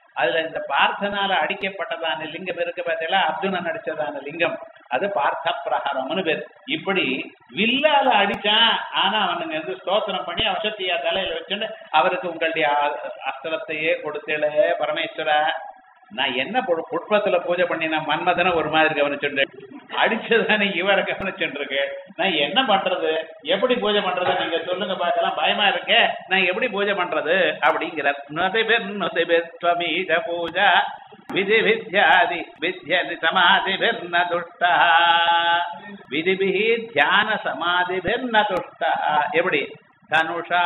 அதுல இந்த பார்த்தனால அடிக்கப்பட்டதான லிங்கம் இருக்கு பார்த்தீங்களா அர்ஜுனன் அடிச்சதான லிங்கம் அது பார்த்த பிரகாரம்னு பேர் இப்படி வில்லால அடிச்சான் ஆனா அவனுங்க வந்து ஸ்தோத்திரம் பண்ணி அவசத்தியா தலையில வச்சுட்டு அவருக்கு உங்களுடைய அ- அஸ்திரத்தையே கொடுத்தேளே பரமேஸ்வரா நான் என்ன பு- புஷ்பத்துல பூஜை பண்ணி நான் மன்மதனை ஒரு மாதிரி கவனிச்சுட்டு அடிச்சதானே இவரை கவனிச்சுட்டு இருக்கேன் நான் என்ன பண்றது எப்படி பூஜை பண்றது நீங்க சொல்லுங்க பார்க்கலாம் பயமா இருக்கே நான் எப்படி பூஜை பண்றது அப்படிங்கிற நொதிபிர் நொதிபிர் ஸ்வமீஜ பூஜா விதி வித்யாதி வித்யதி சமாதிபிர் ந துஷ்டா விதிபிஹி தியான சமாதிபிர் ந துஷ்டா எப்படி தனுஷா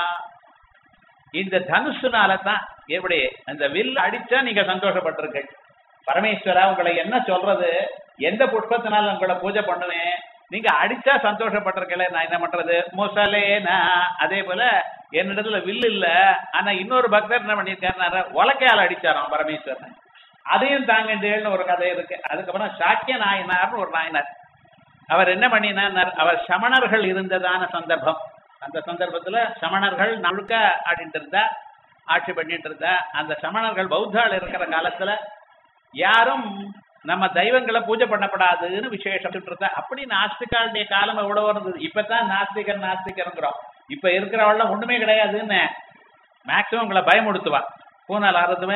இந்த தனுஷுனால தான் எப்படி அந்த வில் அடிச்சா நீங்க சந்தோஷப்பட்டிருக்கீங்க பரமேஸ்வரா உங்களை என்ன சொல்றது எந்த புஷ்பத்தினால உங்களை பூஜை பண்ணுவேன் நீங்க அடிச்சா சந்தோஷப்பட்டிருக்கல நான் என்ன பண்றது முசலேனா அதே போல என்னிடத்துல வில் இல்ல ஆனா இன்னொரு பக்தர் என்ன பண்ணிருக்காரு உலக்கையால் அடிச்சாராம் பரமேஸ்வரன் அதையும் தாங்கண்டேன்னு ஒரு கதை இருக்கு அதுக்கப்புறம் சாக்கிய நாயனார்னு ஒரு நாயனார் அவர் என்ன பண்ணினார் அவர் சமணர்கள் இருந்ததான சந்தர்ப்பம் அந்த சந்தர்ப்பத்துல சமணர்கள் நழுக்க ஆடிட்டு இருந்தா ஆட்சி பண்ணிட்டு இருந்தா அந்த சமணர்கள் பௌத்தாள் இருக்கிற காலத்துல யாரும் நம்ம தெய்வங்களை பூஜை பண்ணப்படாதுன்னு விசேஷம் இருந்தா அப்படி நாஸ்திகாளுடைய காலம் எவ்வளவு இருந்தது இப்பதான் நாஸ்திகர் நாஸ்திகருங்கிறோம் இப்ப இருக்கிறவள்லாம் ஒண்ணுமே கிடையாதுன்னு மேக்சிமம் உங்களை பயமுடுத்துவா பூனால் அறுத்துமே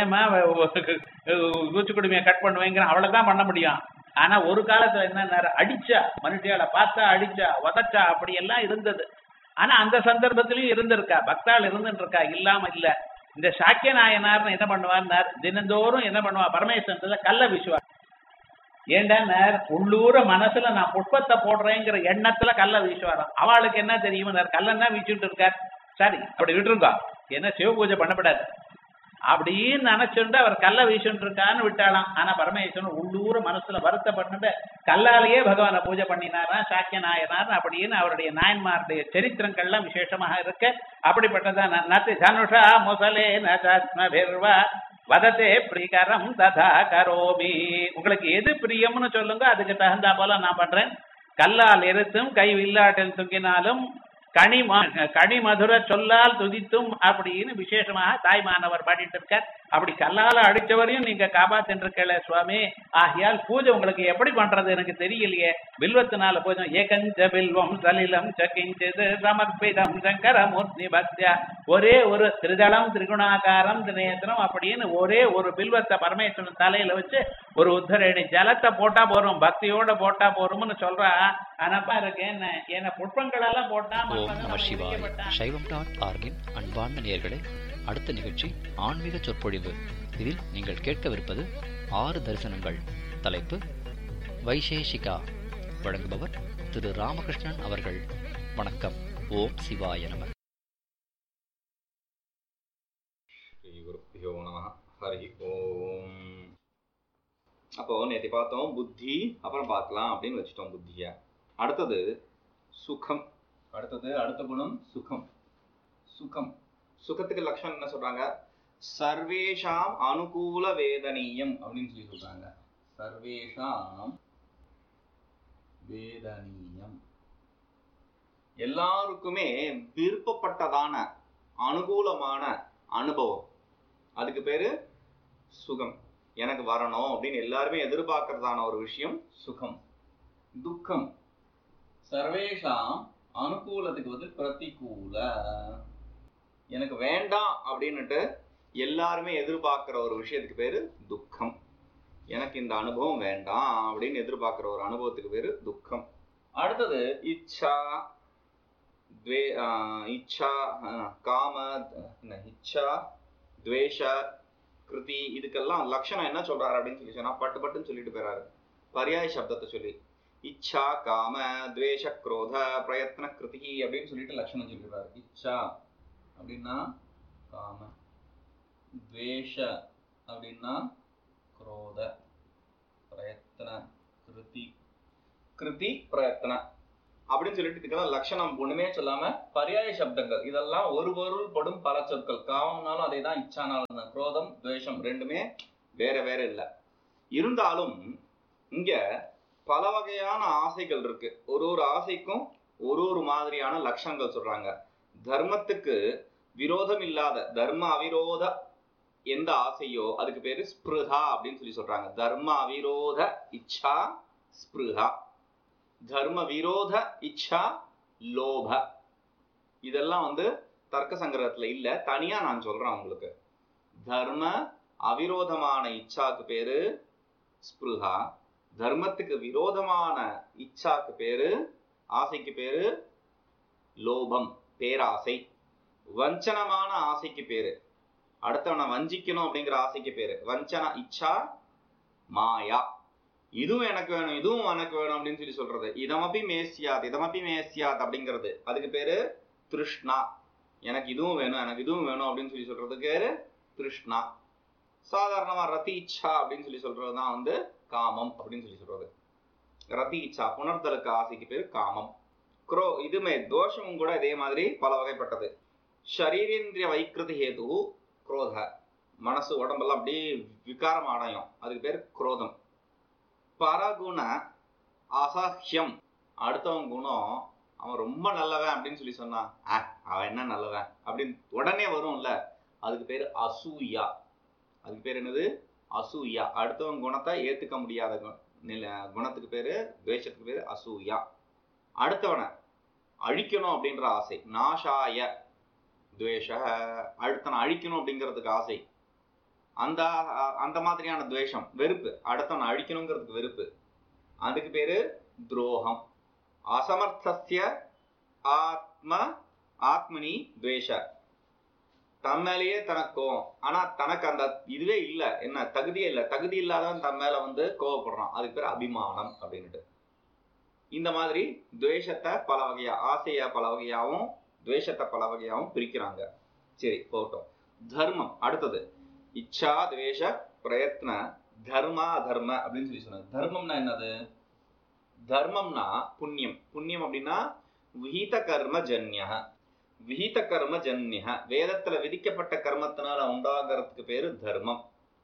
குச்சிக்குடுமையை கட் பண்ணுவேங்கிற அவளை தான் பண்ண முடியும் ஆனா ஒரு காலத்துல என்ன அடிச்சா மனுஷியால பார்த்தா அடிச்சா உதச்சா அப்படி எல்லாம் இருந்தது ஆனா அந்த சந்தர்ப்பத்திலயும் இருந்திருக்கா பக்தாள் இருந்துட்டு இருக்கா இல்லாம இல்ல இந்த சாக்கிய நாயனார்னு என்ன பண்ணுவார் தினந்தோறும் என்ன பண்ணுவா பரமேஸ்வரத்துல கல்ல வீசுவார் ஏண்டான்னார் உள்ளூர மனசுல நான் புஷ்பத்தை போடுறேங்கிற எண்ணத்துல கல்ல வீசுவாராம் அவளுக்கு என்ன தெரியும் கல்லன்னா வீச்சுட்டு இருக்கார் சரி அப்படி விட்டுருக்கா என்ன சிவ பூஜை பண்ணப்படாது அப்படின்னு நினைச்சுட்டு அவர் கல்ல வீசுட்டு இருக்கான்னு விட்டாளாம் ஆனா பரமேஸ்வரன் உள்ளூர மனசுல வருத்தப்பட்டு கல்லாலேயே பகவானை பூஜை பண்ணினாரா சாக்கிய நாயனார் அப்படின்னு அவருடைய நாயன்மாருடைய சரித்திரங்கள்லாம் விசேஷமாக இருக்கு அப்படிப்பட்டதான் நத்தி தனுஷா முசலே நஸ்மபிர்வா வதத்தே பிரிகரம் ததா கரோமி உங்களுக்கு எது பிரியம்னு சொல்லுங்க அதுக்கு தகுந்தா போல நான் பண்றேன் கல்லால் எரித்தும் கை வில்லாட்டில் தூங்கினாலும் கனி கனி மதுர சொல்லால் துதித்தும் அப்படின்னு விசேஷமாக தாய்மானவர் பாடிட்டு இருக்கார் அப்படி கல்லால அடிச்சவரையும் நீங்க காப்பாத்தின்றிருக்கல சுவாமி ஆகையால் பூஜை உங்களுக்கு எப்படி பண்றது எனக்கு தெரியலையே பில்வத்தினால பூஜை ஏகஞ்ச பில்வம் சலிலம் சகிஞ்சது சமர்ப்பிதம் சங்கரமூர்த்தி பக்தியா ஒரே ஒரு திருதளம் திரிகுணாகாரம் தினேத்திரம் அப்படின்னு ஒரே ஒரு பில்வத்தை பரமேஸ்வரன் தலையில வச்சு ஒரு உத்தரணி ஜலத்தை போட்டா போறோம் பக்தியோட போட்டா போறோம்னு சொல்றா ஆனா பாருங்க என்ன என்ன புஷ்பங்கள் எல்லாம் போட்டா ஓம் நம சிவாய் சைவம் டாட் ஆர்கின் அன்பார்ந்த நேயர்களே அடுத்த நிகழ்ச்சி ஆன்மீக சொற்பொழிவு இதில் நீங்கள் கேட்கவிருப்பது ஆறு தரிசனங்கள் தலைப்பு வைசேஷிகா வழங்குபவர் திரு ராமகிருஷ்ணன் அவர்கள் வணக்கம் ஓம் சிவாய நம ஸ்ரீகுருப்பியோ நம ஹரி ஓம் அப்போ நேற்று பார்த்தோம் புத்தி அப்புறம் பார்க்கலாம் அப்படின்னு வச்சுட்டோம் புத்திய அடுத்தது சுகம் அடுத்தது அடுத்த குணம் சுகம் சுகம் சுகத்துக்கு லட்சணம் என்ன சொல்றாங்க சர்வேஷாம் அனுகூல வேதனீயம் அப்படின்னு சொல்லி சொல்றாங்க சர்வேஷாம் வேதனீயம் எல்லாருக்குமே விருப்பப்பட்டதான அனுகூலமான அனுபவம் அதுக்கு பேரு சுகம் எனக்கு வரணும் அப்படின்னு எல்லாருமே எதிர்பார்க்கறதான ஒரு விஷயம் சுகம் துக்கம் சர்வேஷாம் அனுகூலத்துக்கு வந்து பிரதிகூல எனக்கு வேண்டாம் அப்படின்னுட்டு எல்லாருமே எதிர்பார்க்கிற ஒரு விஷயத்துக்கு பேரு துக்கம் எனக்கு இந்த அனுபவம் வேண்டாம் அப்படின்னு எதிர்பார்க்கிற ஒரு அனுபவத்துக்கு பேரு துக்கம் அடுத்தது இச்சா द्वे இச்சா காம என்ன இச்சா துவேஷ கிருதி இதுக்கெல்லாம் லட்சணம் என்ன சொல்றாரு அப்படின்னு சொல்லி சொன்னா பட்டு பட்டுன்னு சொல்லிட்டு போறாரு பரியாய சப்தத்தை சொல்லி இச்சா காம துவேஷ குரோத பிரயத்ன கிருதி அப்படின்னு சொல்லிட்டு லட்சணம் சொல்லிடுறாரு இச்சா அப்படின்னா காம துவேஷ அப்படின்னா குரோத பிரயத்ன கிருதி கிருதி பிரயத்ன அப்படின்னு சொல்லிட்டு இதுக்கெல்லாம் லட்சணம் ஒண்ணுமே சொல்லாம பரியாய சப்தங்கள் இதெல்லாம் ஒரு பொருள் படும் பல சொற்கள் காமம்னாலும் அதே தான் இச்சானாலும் தான் குரோதம் துவேஷம் ரெண்டுமே வேற வேற இல்ல இருந்தாலும் இங்க பல வகையான ஆசைகள் இருக்கு ஒரு ஒரு ஆசைக்கும் ஒரு ஒரு மாதிரியான லட்சணங்கள் சொல்றாங்க தர்மத்துக்கு விரோதம் இல்லாத தர்ம அவிரோத எந்த ஆசையோ அதுக்கு பேரு ஸ்பிருஹா அப்படின்னு சொல்லி சொல்றாங்க தர்ம அவிரோத இச்சா ஸ்பிருஹா தர்ம விரோத இச்சா லோப இதெல்லாம் வந்து தர்க்க சங்கிரகத்துல இல்ல தனியா நான் சொல்றேன் உங்களுக்கு தர்ம அவிரோதமான இச்சாக்கு பேரு ஸ்பிருஹா தர்மத்துக்கு விரோதமான இச்சாக்கு பேரு ஆசைக்கு பேரு லோபம் பேராசை வஞ்சனமான ஆசைக்கு பேரு அடுத்தவனை வஞ்சிக்கணும் அப்படிங்கிற ஆசைக்கு பேரு வஞ்சன இச்சா மாயா இதுவும் எனக்கு வேணும் இதுவும் எனக்கு வேணும் அப்படின்னு சொல்லி சொல்றது இதமப்பி மேசியாத் இதமப்பி மேசியாத் அப்படிங்கிறது அதுக்கு பேரு திருஷ்ணா எனக்கு இதுவும் வேணும் எனக்கு இதுவும் வேணும் அப்படின்னு சொல்லி சொல்றதுக்கு பேரு திருஷ்ணா சாதாரணமா ரத்தி இச்சா அப்படின்னு சொல்லி சொல்றதுதான் வந்து காமம் அப்படின்னு சொல்லி சொல்றது ரத்தி இச்சா புணர்தலுக்கு ஆசைக்கு பேரு காமம் குரோ இதுமே தோஷமும் கூட இதே மாதிரி பல வகைப்பட்டது ஷரீரேந்திரிய வைக்கிருதி ஹேது குரோத மனசு உடம்பெல்லாம் அப்படியே விகாரம் அடையும் அதுக்கு பேர் குரோதம் பரகுண அசஹ்யம் அடுத்தவன் குணம் அவன் ரொம்ப நல்லவன் அப்படின்னு சொல்லி சொன்னான் ஆ அவன் என்ன நல்லவன் அப்படின்னு உடனே வரும்ல அதுக்கு பேர் அசூயா அதுக்கு பேர் என்னது அசூயா அடுத்தவன் குணத்தை ஏத்துக்க முடியாத கு- நில குணத்துக்கு பேரு துவேஷத்துக்கு பேரு அசூயா அடுத்தவனை அழிக்கணும் அப்படின்ற ஆசை நாஷாய துவேஷ அடுத்தவனை அழிக்கணும் அப்படிங்கிறதுக்கு ஆசை அந்த அந்த மாதிரியான துவேஷம் வெறுப்பு அடுத்தவனை அழிக்கணுங்கிறதுக்கு வெறுப்பு அதுக்கு பேரு துரோகம் அசமர்த்தஸ்ய ஆத்ம ஆத்மனி துவேஷ தன் மேலேயே தனக்கு கோவம் ஆனா தனக்கு அந்த இதுவே இல்ல என்ன தகுதியே இல்ல தகுதி இல்லாதவன் தன் மேல வந்து கோவப்படுறான் அதுக்கு பேர் அபிமானம் அப்படின்னுட்டு இந்த மாதிரி துவேஷத்தை பல வகையா ஆசைய பல வகையாவும் துவேஷத்தை பல வகையாவும் பிரிக்கிறாங்க சரி போகட்டும் தர்மம் அடுத்தது இச்சா துவேஷ பிரயத்ன தர்மா அதர்ம அப்படின்னு சொல்லி சொன்னாங்க தர்மம்னா என்னது தர்மம்னா புண்ணியம் புண்ணியம் அப்படின்னா விஹித கர்ம ஜன்ய விஹித கர்ம ஜன்ய வேதத்துல விதிக்கப்பட்ட கர்மத்தினால உண்டாகிறதுக்கு பேரு தர்மம்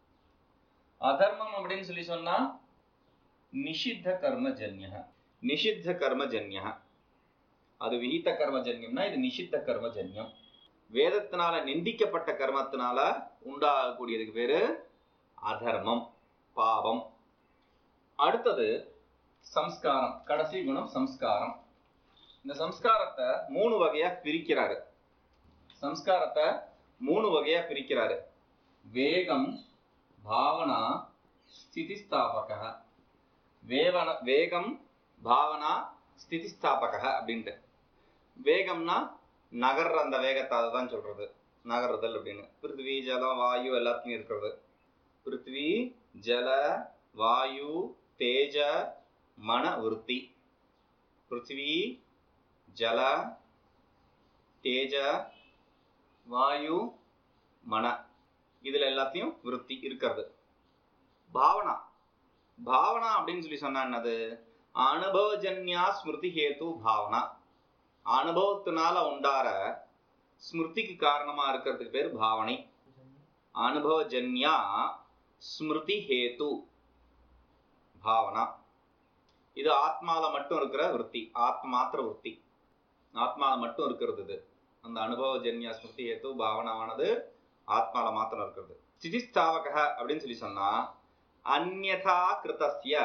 அதர்மம் அப்படின்னு சொல்லி சொன்னா நிஷித்த கர்ம ஜன்ய நிஷித்த கர்ம ஜன்ய அது விஹித கர்ம ஜன்யம்னா இது நிஷித்த கர்ம ஜன்யம் வேதத்தினால நிந்திக்கப்பட்ட கர்மத்தினால உண்டாகக்கூடியதுக்கு பேரு அதர்மம் பாவம் அடுத்தது சம்ஸ்காரம் கடைசி குணம் சம்ஸ்காரம் இந்த சம்ஸ்காரத்தை மூணு வகையா பிரிக்கிறாரு சம்ஸ்காரத்தை மூணு வகையா பிரிக்கிறாரு வேகம் பாவனா ஸ்திதிஸ்தாபக வேவன வேகம் பாவனா ஸ்திதிஸ்தாபக அப்படின்ட்டு வேகம்னா நகர்ற அந்த வேகத்தை அதை தான் சொல்றது நகர்றதல் அப்படின்னு பிருத்திவி ஜலம் வாயு எல்லாத்துலயும் இருக்கிறது பிருத்திவி ஜல வாயு தேஜ மன விருத்தி பிருத்திவி ஜல தேஜ வாயு மன இதுல எல்லாத்தையும் விருத்தி இருக்கிறது பாவனா பாவனா அப்படின்னு சொல்லி சொன்னா என்னது அனுபவஜன்யா ஸ்மிருதி ஹேத்து பாவனா அனுபவத்தினால உண்டார ஸ்மிருதிக்கு காரணமா இருக்கிறதுக்கு பேர் பாவனை அனுபவஜன்யா ஸ்மிருதி ஹேத்து பாவனா இது ஆத்மால மட்டும் இருக்கிற விருத்தி ஆத்மாத்திர விருத்தி ஆத்மால மட்டும் இருக்கிறது இது அந்த அனுபவஜன்யா ஸ்மிருதி ஹேத்து பாவனாவானது ஆத்மால மாத்திரம் இருக்கிறது ஸ்திதிஸ்தாவக அப்படின்னு சொல்லி சொன்னா அந்யதா கிருதஸ்ய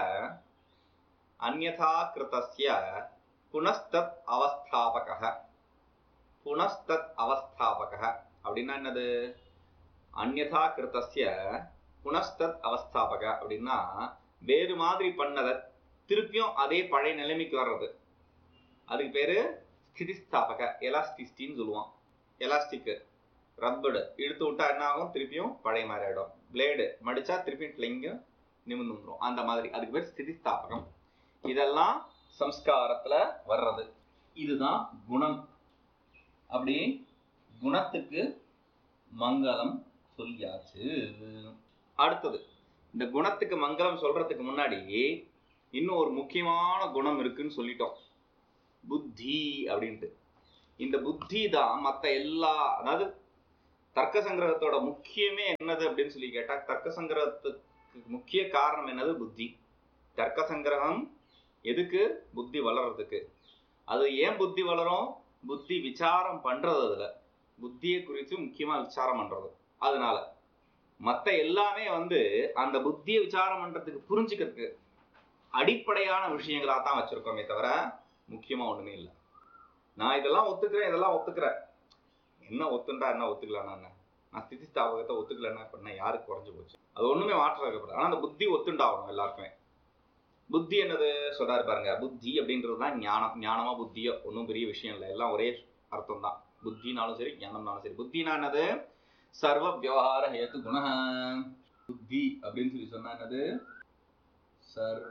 அந்யதா கிருதஸ்ய புனஸ்தத் அவஸ்தாபக புனஸ்தத் அவஸ்தாபக அப்படின்னா என்னது அந்யதா கிருதஸ்ய புனஸ்தத் அவஸ்தாபக அப்படின்னா வேறு மாதிரி பண்ணதை திருப்பியும் அதே பழைய நிலைமைக்கு வர்றது அதுக்கு பேரு ஸ்திதிஸ்தாபக எலாஸ்டிஸ்டின்னு சொல்லுவான் எலாஸ்டிக் ரப்படு இழுத்து விட்டா என்ன ஆகும் திருப்பியும் பழைய மாதிரி ஆயிடும் பிளேடு மடிச்சா திருப்பியும் கிளிங்கும் நிமிர்ந்து வந்துடும் அந்த மாதிரி அதுக்கு பேர் ஸ்திதிஸ்தாபகம் இதெல்லாம் சம்ஸ்காரத்துல வர்றது இதுதான் குணம் அப்படி குணத்துக்கு மங்களம் சொல்லியாச்சு அடுத்தது இந்த குணத்துக்கு மங்களம் சொல்றதுக்கு முன்னாடி இன்னும் ஒரு முக்கியமான குணம் இருக்குன்னு சொல்லிட்டோம் புத்தி அப்படின்ட்டு இந்த புத்தி தான் மத்த எல்லா அதாவது தர்க்க சங்கிரகத்தோட முக்கியமே என்னது அப்படின்னு சொல்லி கேட்டா தர்க்க சங்கிரகத்துக்கு முக்கிய காரணம் என்னது புத்தி தர்க்க சங்கிரகம் எதுக்கு புத்தி வளர்றதுக்கு அது ஏன் புத்தி வளரும் புத்தி விசாரம் பண்றது அதுல புத்தியை குறித்து முக்கியமா விசாரம் பண்றது அதனால மத்த எல்லாமே வந்து அந்த புத்தியை விசாரம் பண்றதுக்கு புரிஞ்சுக்கிறதுக்கு அடிப்படையான விஷயங்களா தான் வச்சிருக்கோமே தவிர முக்கியமா ஒண்ணுமே இல்லை நான் இதெல்லாம் ஒத்துக்கிறேன் இதெல்லாம் ஒத்துக்கிறேன் என்ன ஒத்துண்டா என்ன ஒத்துக்கலாம் நான் நான் ஸ்திதி ஸ்தாபகத்தை ஒத்துக்கலன்னா பண்ண யாருக்கு குறைஞ்சு போச்சு அது ஒண்ணுமே மாற்றம் இருக்கக்கூடாது ஆனா அந்த புத்தி ஒத்துண்டாகணும் எல்லாருக்குமே புத்தி என்னது சொல்றாரு பாருங்க புத்தி அப்படின்றது தான் ஞானம் ஞானமா புத்தியோ ஒன்றும் பெரிய விஷயம் இல்லை எல்லாம் ஒரே அர்த்தம் தான் புத்தினாலும் சரி ஞானம்னாலும் சரி புத்தினா என்னது சர்வ விவகார ஹேத்து குண புத்தி அப்படின்னு சொல்லி சொன்னா என்னது சர்வ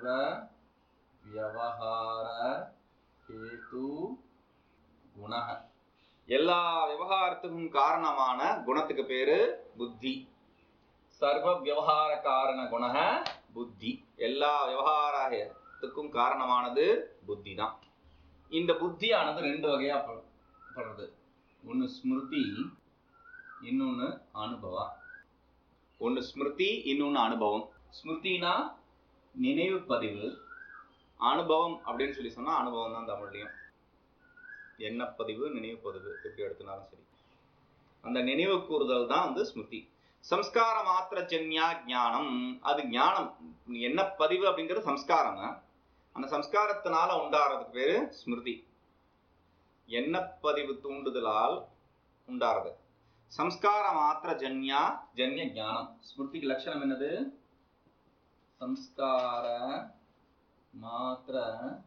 விவகார ஹேத்து குண எல்லா விவகாரத்துக்கும் காரணமான குணத்துக்கு பேரு புத்தி சர்வ விவகார காரண குண புத்தி எல்லா விவகாரத்துக்கும் காரணமானது புத்தி தான் இந்த புத்தியானது ரெண்டு வகையா ப- படுறது ஒன்னு ஸ்மிருதி இன்னொன்னு அனுபவா ஒன்னு ஸ்மிருதி இன்னொன்னு அனுபவம் ஸ்மிருதினா நினைவு பதிவு அனுபவம் அப்படின்னு சொல்லி சொன்னா அனுபவம் தான் தமிழ்லையும் எண்ணப்பதிவு நினைவு பதிவு எப்படி எடுத்தனாலும் சரி அந்த நினைவு கூறுதல் தான் வந்து ஸ்மிருதி சம்ஸ்கார மாத்திர ஜன்யா ஞானம் அது ஞானம் எண்ணப்பதிவு அப்படிங்கிறது சம்ஸ்காரங்க அந்த சம்ஸ்காரத்தினால உண்டாகிறதுக்கு பேரு ஸ்மிருதி எண்ணப்பதிவு தூண்டுதலால் உண்டாறது சம்ஸ்கார மாத்திர ஜன்யா ஜன்ய ஞானம் ஸ்மிருதிக்கு லட்சணம் என்னது சம்ஸ்கார மாத்திர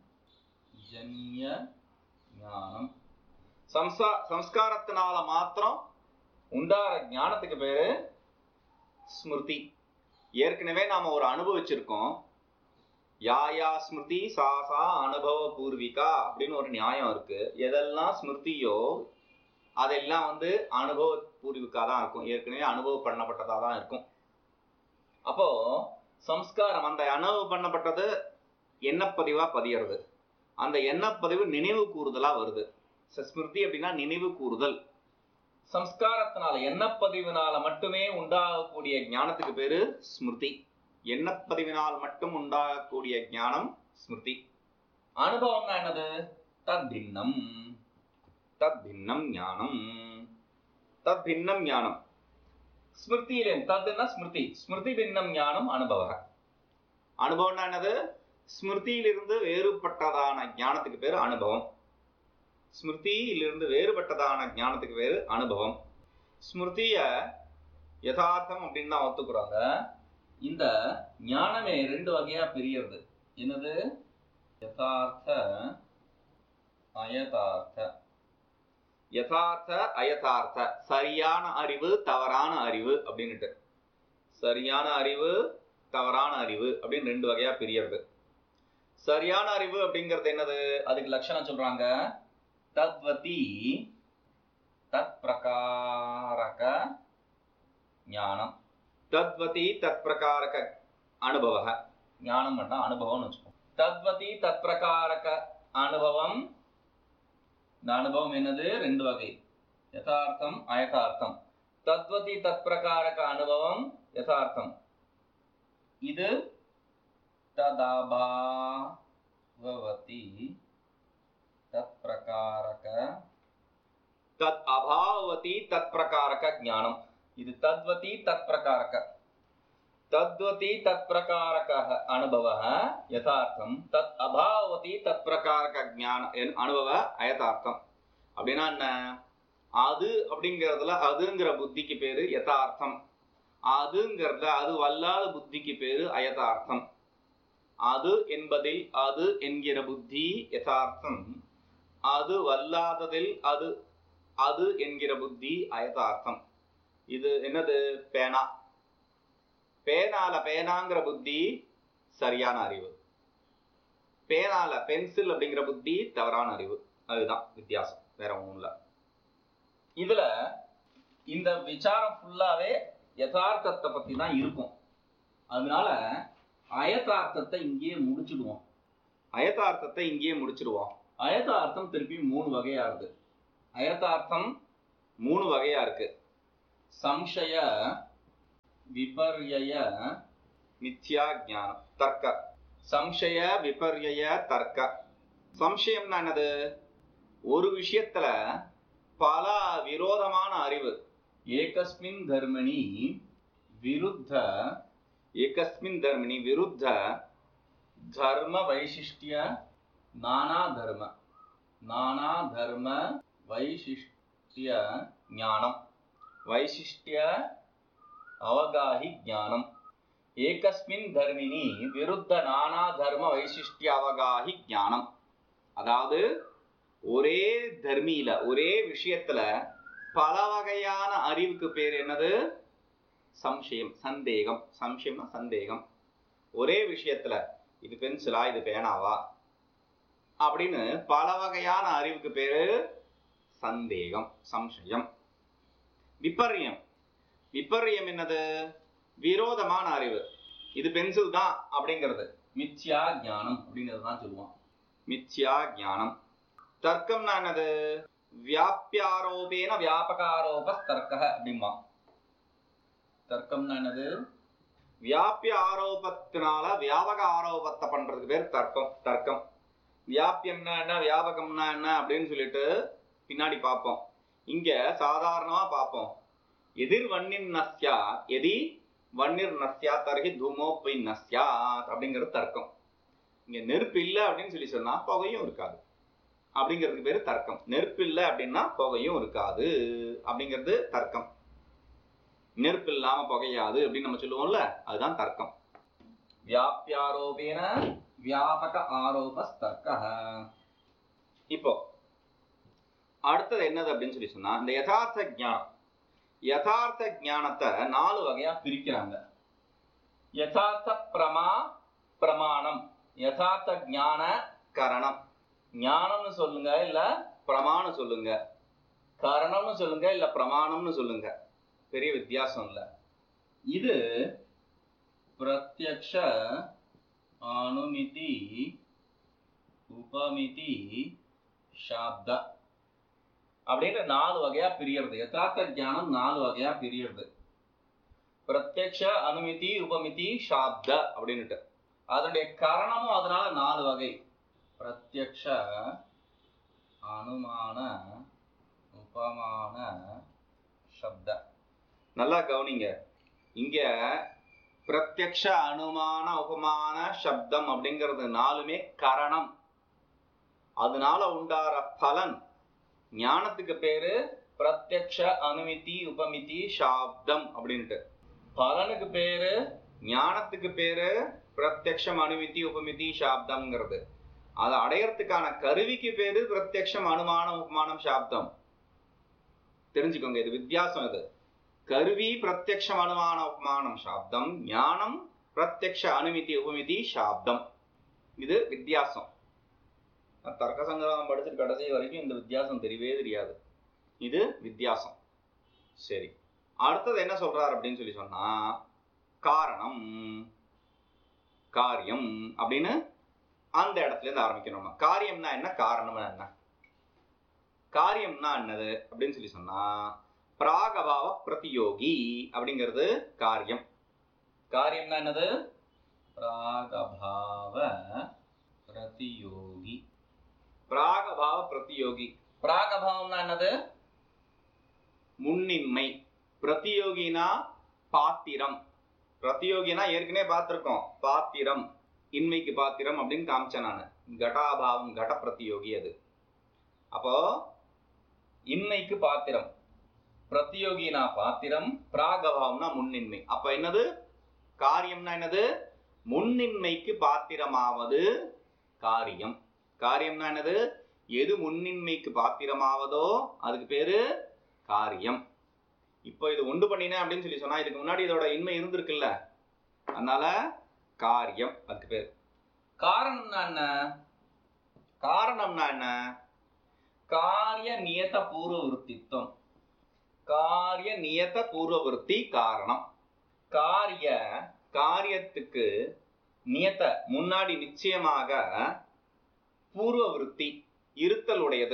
ஜன்ய ஞானம் சம்சா சம்ஸ்காரத்தினால மாத்திரம் உண்டார ஞானத்துக்கு பேரு ஸ்மிருதி ஏற்கனவே நாம ஒரு அனுபவிச்சிருக்கோம் யா யா ஸ்மிருதி சா சா அனுபவ பூர்விகா அப்படின்னு ஒரு நியாயம் இருக்கு எதெல்லாம் ஸ்மிருதியோ அதெல்லாம் வந்து அனுபவ பூர்விகா தான் இருக்கும் ஏற்கனவே அனுபவம் பண்ணப்பட்டதா தான் இருக்கும் அப்போ சம்ஸ்காரம் அந்த அனுபவம் பண்ணப்பட்டது எண்ணப்பதிவா பதியறது அந்த எண்ணப்பதிவு நினைவு கூறுதலா வருது ச- ஸ்மிருதி அப்படின்னா நினைவு கூறுதல் சம்ஸ்காரத்தினால எண்ணப்பதிவினால மட்டுமே உண்டாகக்கூடிய ஞானத்துக்கு பேரு ஸ்மிருதி எண்ணப்பதிவினால் மட்டும் உண்டாகக்கூடிய ஞானம் ஸ்மிருதி அனுபவம்னா என்னது தத்தின்னம் தத்தின்னம் ஞானம் தத்தின்னம் ஞானம் ஸ்மிருதியிலே தத்துனா ஸ்மிருதி ஸ்மிருதி பின்னம் ஞானம் அனுபவ அனுபவம்னா என்னது ஸ்மிருதியிலிருந்து வேறுபட்டதான ஞானத்துக்கு பேரு அனுபவம் ஸ்மிருதியிலிருந்து வேறுபட்டதான ஞானத்துக்கு பேரு அனுபவம் ஸ்மிருதிய யதார்த்தம் அப்படின்னு தான் ஒத்துக்குறாங்க இந்த ஞானமே ரெண்டு வகையா பிரியறது என்னது யதார்த்த அயதார்த்த யதார்த்த அயதார்த்த சரியான அறிவு தவறான அறிவு அப்படின்னுட்டு சரியான அறிவு தவறான அறிவு அப்படின்னு ரெண்டு வகையா பிரியறது சரியான அறிவு அப்படிங்கிறது என்னது அதுக்கு லட்சணம் சொல்றாங்க தத்வதி தத் பிரகாரக ஞானம் தத்வதி தத் பிரகாரக அனுபவ ஞானம் பண்ணா அனுபவம்னு வச்சுக்கோ தத்வதி தத் பிரகாரக அனுபவம் இந்த அனுபவம் என்னது ரெண்டு வகை யதார்த்தம் அயதார்த்தம் தத்வதி தத் பிரகாரக அனுபவம் யதார்த்தம் இது ததாபாவதி தத் பிரகாரக தத் அபாவதி தத் பிரகாரக ஞானம் இது தத்வதி தத் பிரகாரக தத்வதி தத் பிரகாரக அனுபவ யதார்த்தம் தத் அபாவதி தத் பிரகாரக ஞான என் அனுபவ அயதார்த்தம் அப்படின்னா என்ன அது அப்படிங்கிறதுல அதுங்கிற புத்திக்கு பேரு யதார்த்தம் அதுங்கிறதுல அது வல்லாத புத்திக்கு பேரு அயதார்த்தம் அது என்பதில் அது என்கிற புத்தி யதார்த்தம் அது வல்லாததில் அது அது என்கிற புத்தி அயதார்த்தம் இது என்னது பேனா பேனால பேனாங்கிற புத்தி சரியான அறிவு பேனால பென்சில் அப்படிங்கிற புத்தி தவறான அறிவு அதுதான் வித்தியாசம் வேற ஒண்ணும் இல்ல இதுல இந்த விசாரம் ஃபுல்லாவே யதார்த்தத்தை பத்தி தான் இருக்கும் அதனால அயதார்த்தத்தை இங்கேயே முடிச்சிடுவோம் அயதார்த்தத்தை இங்கேயே முடிச்சிடுவோம் அயதார்த்தம் திருப்பி மூணு வகையா இருக்கு அயதார்த்தம் மூணு வகையா இருக்கு சம்சய விபர்யய மித்யா ஞானம் தர்க்க சம்சய விபர்யய தர்க்க சம்சயம்னா என்னது ஒரு விஷயத்துல பல விரோதமான அறிவு ஏகஸ்மின் தர்மணி विरुद्ध एकस्मिन् धर्मिणि विरुद्ध धर्म वैशिष्ट्य नाना धर्म नाना धर्म वैशिष्ट्य ज्ञानम वैशिष्ट्य अवगाहि ज्ञानम ஏகஸ்மின் தர்மினி விருத்த நானா தர்ம வைசிஷ்டிய அவகாஹி ஞானம் அதாவது ஒரே தர்மியில ஒரே விஷயத்துல பல வகையான அறிவுக்கு பேர் என்னது சம்சயம் சந்தேகம் சம்சயம்னா சந்தேகம் ஒரே விஷயத்துல இது பென்சிலா இது பேனாவா அப்படின்னு பல வகையான அறிவுக்கு பேரு சந்தேகம் சம்சயம் விபர்யம் விபர்யம் என்னது விரோதமான அறிவு இது பென்சில் தான் அப்படிங்கிறது மித்யா ஞானம் அப்படிங்கிறது தான் சொல்லுவான் மித்யா ஞானம் தர்க்கம்னா என்னது வியாபியாரோபேன வியாபக ஆரோப தர்க்க அப்படிம்பா தர்க்கம்னா என்னது வியாபிய ஆரோபத்தினால வியாபக ஆரோபத்தை பண்றதுக்கு பேர் தர்க்கம் தர்க்கம் வியாபியம்னா என்ன வியாபகம்னா என்ன அப்படின்னு சொல்லிட்டு பின்னாடி பார்ப்போம் இங்க சாதாரணமா பார்ப்போம் எதிர் வன்னின் நஸ்யா எதி வன்னிர் நஸ்யா தர்ஹி தூமோப்பை நஸ்யா அப்படிங்கிறது தர்க்கம் இங்க நெருப்பு இல்லை அப்படின்னு சொல்லி சொன்னா புகையும் இருக்காது அப்படிங்கிறதுக்கு பேரு தர்க்கம் நெருப்பு இல்லை அப்படின்னா புகையும் இருக்காது அப்படிங்கிறது தர்க்கம் நெருப்பு இல்லாம புகையாது அப்படின்னு நம்ம சொல்லுவோம்ல அதுதான் தர்க்கம் வியாபியாரோபேன வியாபக ஆரோப தர்க்க இப்போ அடுத்தது என்னது அப்படின்னு சொல்லி சொன்னா இந்த யதார்த்த ஞானம் யதார்த்த ஞானத்தை நாலு வகையா பிரிக்கிறாங்க யதார்த்த பிரமா பிரமாணம் யதார்த்த ஞான கரணம் ஞானம்னு சொல்லுங்க இல்ல பிரமாணம் சொல்லுங்க கரணம்னு சொல்லுங்க இல்ல பிரமாணம்னு சொல்லுங்க பெரிய வித்தியாசம் இல்ல இது பிரத்யக்ஷ அனுமிதி உபமிதி சாப்த அப்படின்ற நாலு வகையா பிரியறது யதார்த்த ஞானம் நாலு வகையா பிரியறது பிரத்யக்ஷ அனுமிதி உபமிதி சாப்த அப்படின்னுட்டு அதனுடைய கரணமும் அதனால நாலு வகை பிரத்யக்ஷ அனுமான உபமான சப்த நல்லா கவனிங்க இங்க பிரத்யக்ஷ அனுமான உபமான சப்தம் அப்படிங்கிறது நாலுமே கரணம் அதனால உண்டார பலன் ஞானத்துக்கு பேரு பிரத்யக்ஷ அனுமிதி உபமிதி சாப்தம் அப்படின்ட்டு பலனுக்கு பேரு ஞானத்துக்கு பேரு பிரத்யக்ஷம் அனுமிதி உபமிதி சாப்தம்ங்கிறது அதை அடையறதுக்கான கருவிக்கு பேரு பிரத்யக்ஷம் அனுமானம் உபமானம் சாப்தம் தெரிஞ்சுக்கோங்க இது வித்தியாசம் இது கருவி பிரத்யக்ஷம் அனுமான உபமானம் சாப்தம் ஞானம் பிரத்யக்ஷ அனுமிதி உபமிதி சாப்தம் இது வித்தியாசம் நான் தர்க்க சங்கிரகம் படிச்சுட்டு கடைசி வரைக்கும் இந்த வித்தியாசம் தெரியவே தெரியாது இது வித்தியாசம் சரி அடுத்தது என்ன சொல்றாரு அப்படின்னு சொல்லி சொன்னா காரணம் காரியம் அப்படின்னு அந்த இடத்துல இருந்து ஆரம்பிக்கணும் நம்ம. காரியம்னா என்ன காரணம்னா என்ன காரியம்னா என்னது அப்படின்னு சொல்லி சொன்னா பிராகபாவ பிரதியோகி அப்படிங்கிறது காரியம் காரியம்னா என்னது பிராகபாவ பிரதியோகி பிராகபாவ பிரதியோகி பிராகபாவம்னா என்னது முன்னின்மை பிரதியோகினா பாத்திரம் பிரதியோகினா ஏற்கனவே பார்த்திருக்கோம் பாத்திரம் இன்மைக்கு பாத்திரம் அப்படின்னு காமிச்சேன் நான் கடாபாவம் கட பிரதியோகி அது அப்போ இன்மைக்கு பாத்திரம் பிரதியோகினா பாத்திரம் பிராகபாவம்னா முன்னின்மை அப்ப என்னது காரியம்னா என்னது முன்னின்மைக்கு பாத்திரமாவது காரியம் காரியம்னா என்னது எது முன்னின்மைக்கு பாத்திரமாவதோ அதுக்கு பேரு காரியம் இப்போ இது உண்டு பண்ணினேன் அப்படின்னு சொல்லி சொன்னா இதுக்கு முன்னாடி இதோட இன்மை இருந்திருக்குல்ல அதனால காரியம் அதுக்கு பேர் காரணம்னா என்ன காரணம்னா என்ன காரிய நியத பூர்வ விருத்தித்வம் காரிய நியத பூர்வ விருத்தி காரணம் காரிய காரியத்துக்கு நியத முன்னாடி நிச்சயமாக பூர்வ விருத்தி இருத்தல் உடையது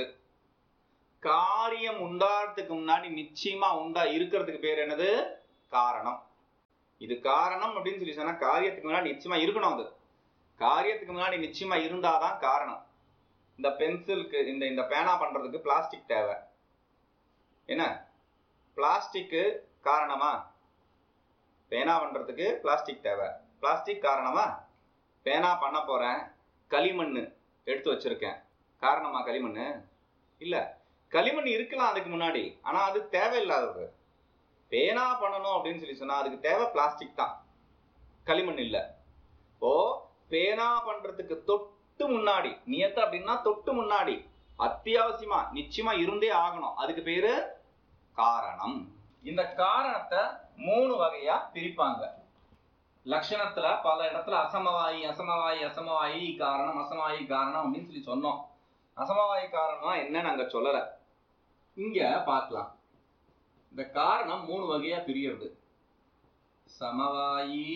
காரியம் உண்டாகிறதுக்கு முன்னாடி நிச்சயமா உண்டா இருக்கிறதுக்கு பேர் என்னது காரணம் இது காரணம் அப்படின்னு சொல்லி சொன்னா காரியத்துக்கு முன்னாடி நிச்சயமா இருக்கணும் அது காரியத்துக்கு முன்னாடி நிச்சயமா இருந்தாதான் காரணம் இந்த பென்சிலுக்கு இந்த இந்த பேனா பண்றதுக்கு பிளாஸ்டிக் தேவை என்ன பிளாஸ்டிக்கு காரணமா பேனா பண்றதுக்கு பிளாஸ்டிக் தேவை பிளாஸ்டிக் காரணமா பேனா பண்ண போறேன் களிமண் எடுத்து வச்சிருக்கேன் காரணமா களிமண் இல்ல களிமண் இருக்கலாம் அதுக்கு முன்னாடி ஆனா அது தேவையில்லாதது பேனா பண்ணணும் அப்படின்னு சொல்லி சொன்னா அதுக்கு தேவை பிளாஸ்டிக் தான் களிமண் இல்ல ஓ பேனா பண்றதுக்கு தொட்டு முன்னாடி நியத்த அப்படின்னா தொட்டு முன்னாடி அத்தியாவசியமா நிச்சயமா இருந்தே ஆகணும் அதுக்கு பேரு காரணம் இந்த காரணத்தை மூணு வகையா பிரிப்பாங்க லட்சணத்துல பல இடத்துல அசமவாயி அசமவாயி அசமவாயி காரணம் அசமவாயி காரணம் அப்படின்னு சொல்லி சொன்னோம் அசமவாயி காரணமா என்னன்னு அங்க சொல்லல இங்க பார்க்கலாம் இந்த காரணம் மூணு வகையா பிரியறது சமவாயி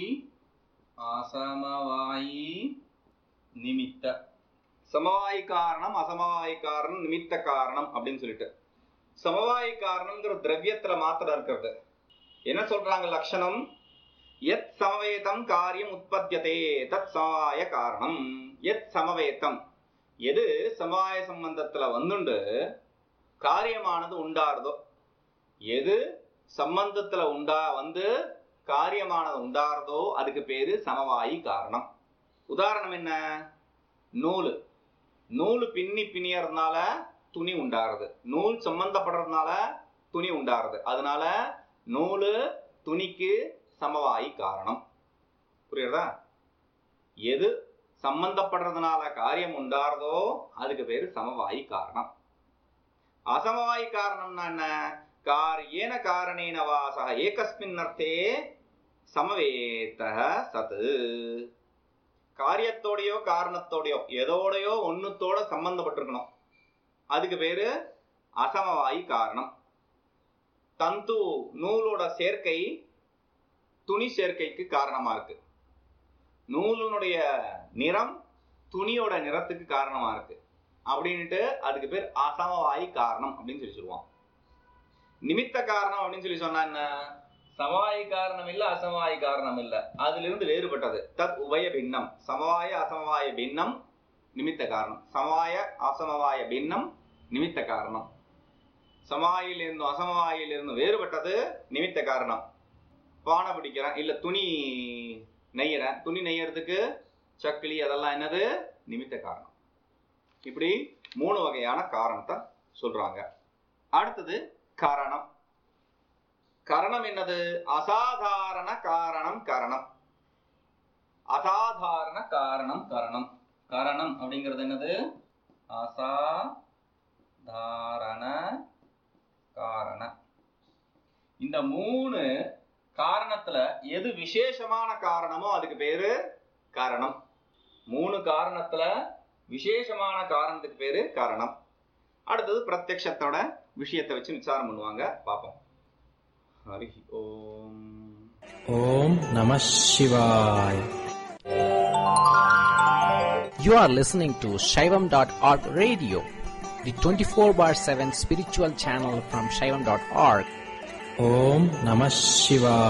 அசமவாயி நிமித்த சமவாயி காரணம் அசமவாயி காரணம் நிமித்த காரணம் அப்படின்னு சொல்லிட்டு சமவாயி காரணம்ங்கிற திரவியத்துல மாத்திரம் இருக்கிறது என்ன சொல்றாங்க லட்சணம் எத் சமவேதம் காரியம் உற்பத்தியதே தத் சமவாய காரணம் எத் சமவேதம் எது சமவாய சம்பந்தத்துல வந்துண்டு காரியமானது உண்டாருதோ எது சம்பந்தத்துல உண்டா வந்து காரியமானது உண்டாருதோ அதுக்கு பேரு சமவாயி காரணம் உதாரணம் என்ன நூல் நூல் பின்னி பிணியறதுனால துணி உண்டாருது நூல் சம்பந்தப்படுறதுனால துணி உண்டாருது அதனால நூலு துணிக்கு சமவாயி காரணம் புரியுறதா எது சம்பந்தப்படுறதுனால காரியம் உண்டாருதோ அதுக்கு பேரு சமவாயி காரணம் அசமவாயி காரணம்னா என்ன காரியேன காரணேன வாசக ஏகஸ்மின் அர்த்தே சமவேத்த சத்து காரியத்தோடையோ காரணத்தோடையோ எதோடையோ ஒண்ணுத்தோட சம்பந்தப்பட்டிருக்கணும் அதுக்கு பேரு அசமவாயி காரணம் தந்து நூலோட சேர்க்கை துணி சேர்க்கைக்கு காரணமா இருக்கு நூலினுடைய நிறம் துணியோட நிறத்துக்கு காரணமா இருக்கு அப்படின்ட்டு அதுக்கு பேர் அசமவாயி காரணம் அப்படின்னு சொல்லி சொல்லுவோம் நிமித்த காரணம் அப்படின்னு சொல்லி சொன்னா என்ன சமவாயி காரணம் இல்ல அசமவாயி காரணம் இல்ல அதுல இருந்து வேறுபட்டது தத் உபய பின்னம் சமவாய அசமவாய பின்னம் நிமித்த காரணம் சமவாய அசமவாய பின்னம் நிமித்த காரணம் சமவாயிலிருந்தும் அசமவாயிலிருந்தும் வேறுபட்டது நிமித்த காரணம் பானை பிடிக்கிறேன் இல்ல துணி நெய்யறேன் துணி நெய்யறதுக்கு சக்கிலி அதெல்லாம் என்னது நிமித்த காரணம் இப்படி மூணு வகையான காரணத்தை சொல்றாங்க அடுத்தது காரணம் கரணம் என்னது அசாதாரண காரணம் கரணம் அசாதாரண காரணம் கரணம் கரணம் அப்படிங்கிறது என்னது அசாதாரண காரண இந்த மூணு காரணத்துல எது விசேஷமான காரணமோ அதுக்கு பேரு காரணம் மூணு காரணத்துல விசேஷமான காரணத்துக்கு பேரு காரணம் அடுத்தது பிரத்யக்ஷத்தோட விஷயத்தை வச்சு விசாரம் பண்ணுவாங்க பார்ப்போம் ஹரி ஓம் ஓம் நம சிவாய் You are listening to Shaivam.org radio, the 24 bar 7 spiritual channel from Shaivam.org. ஓம் நம சிவாய்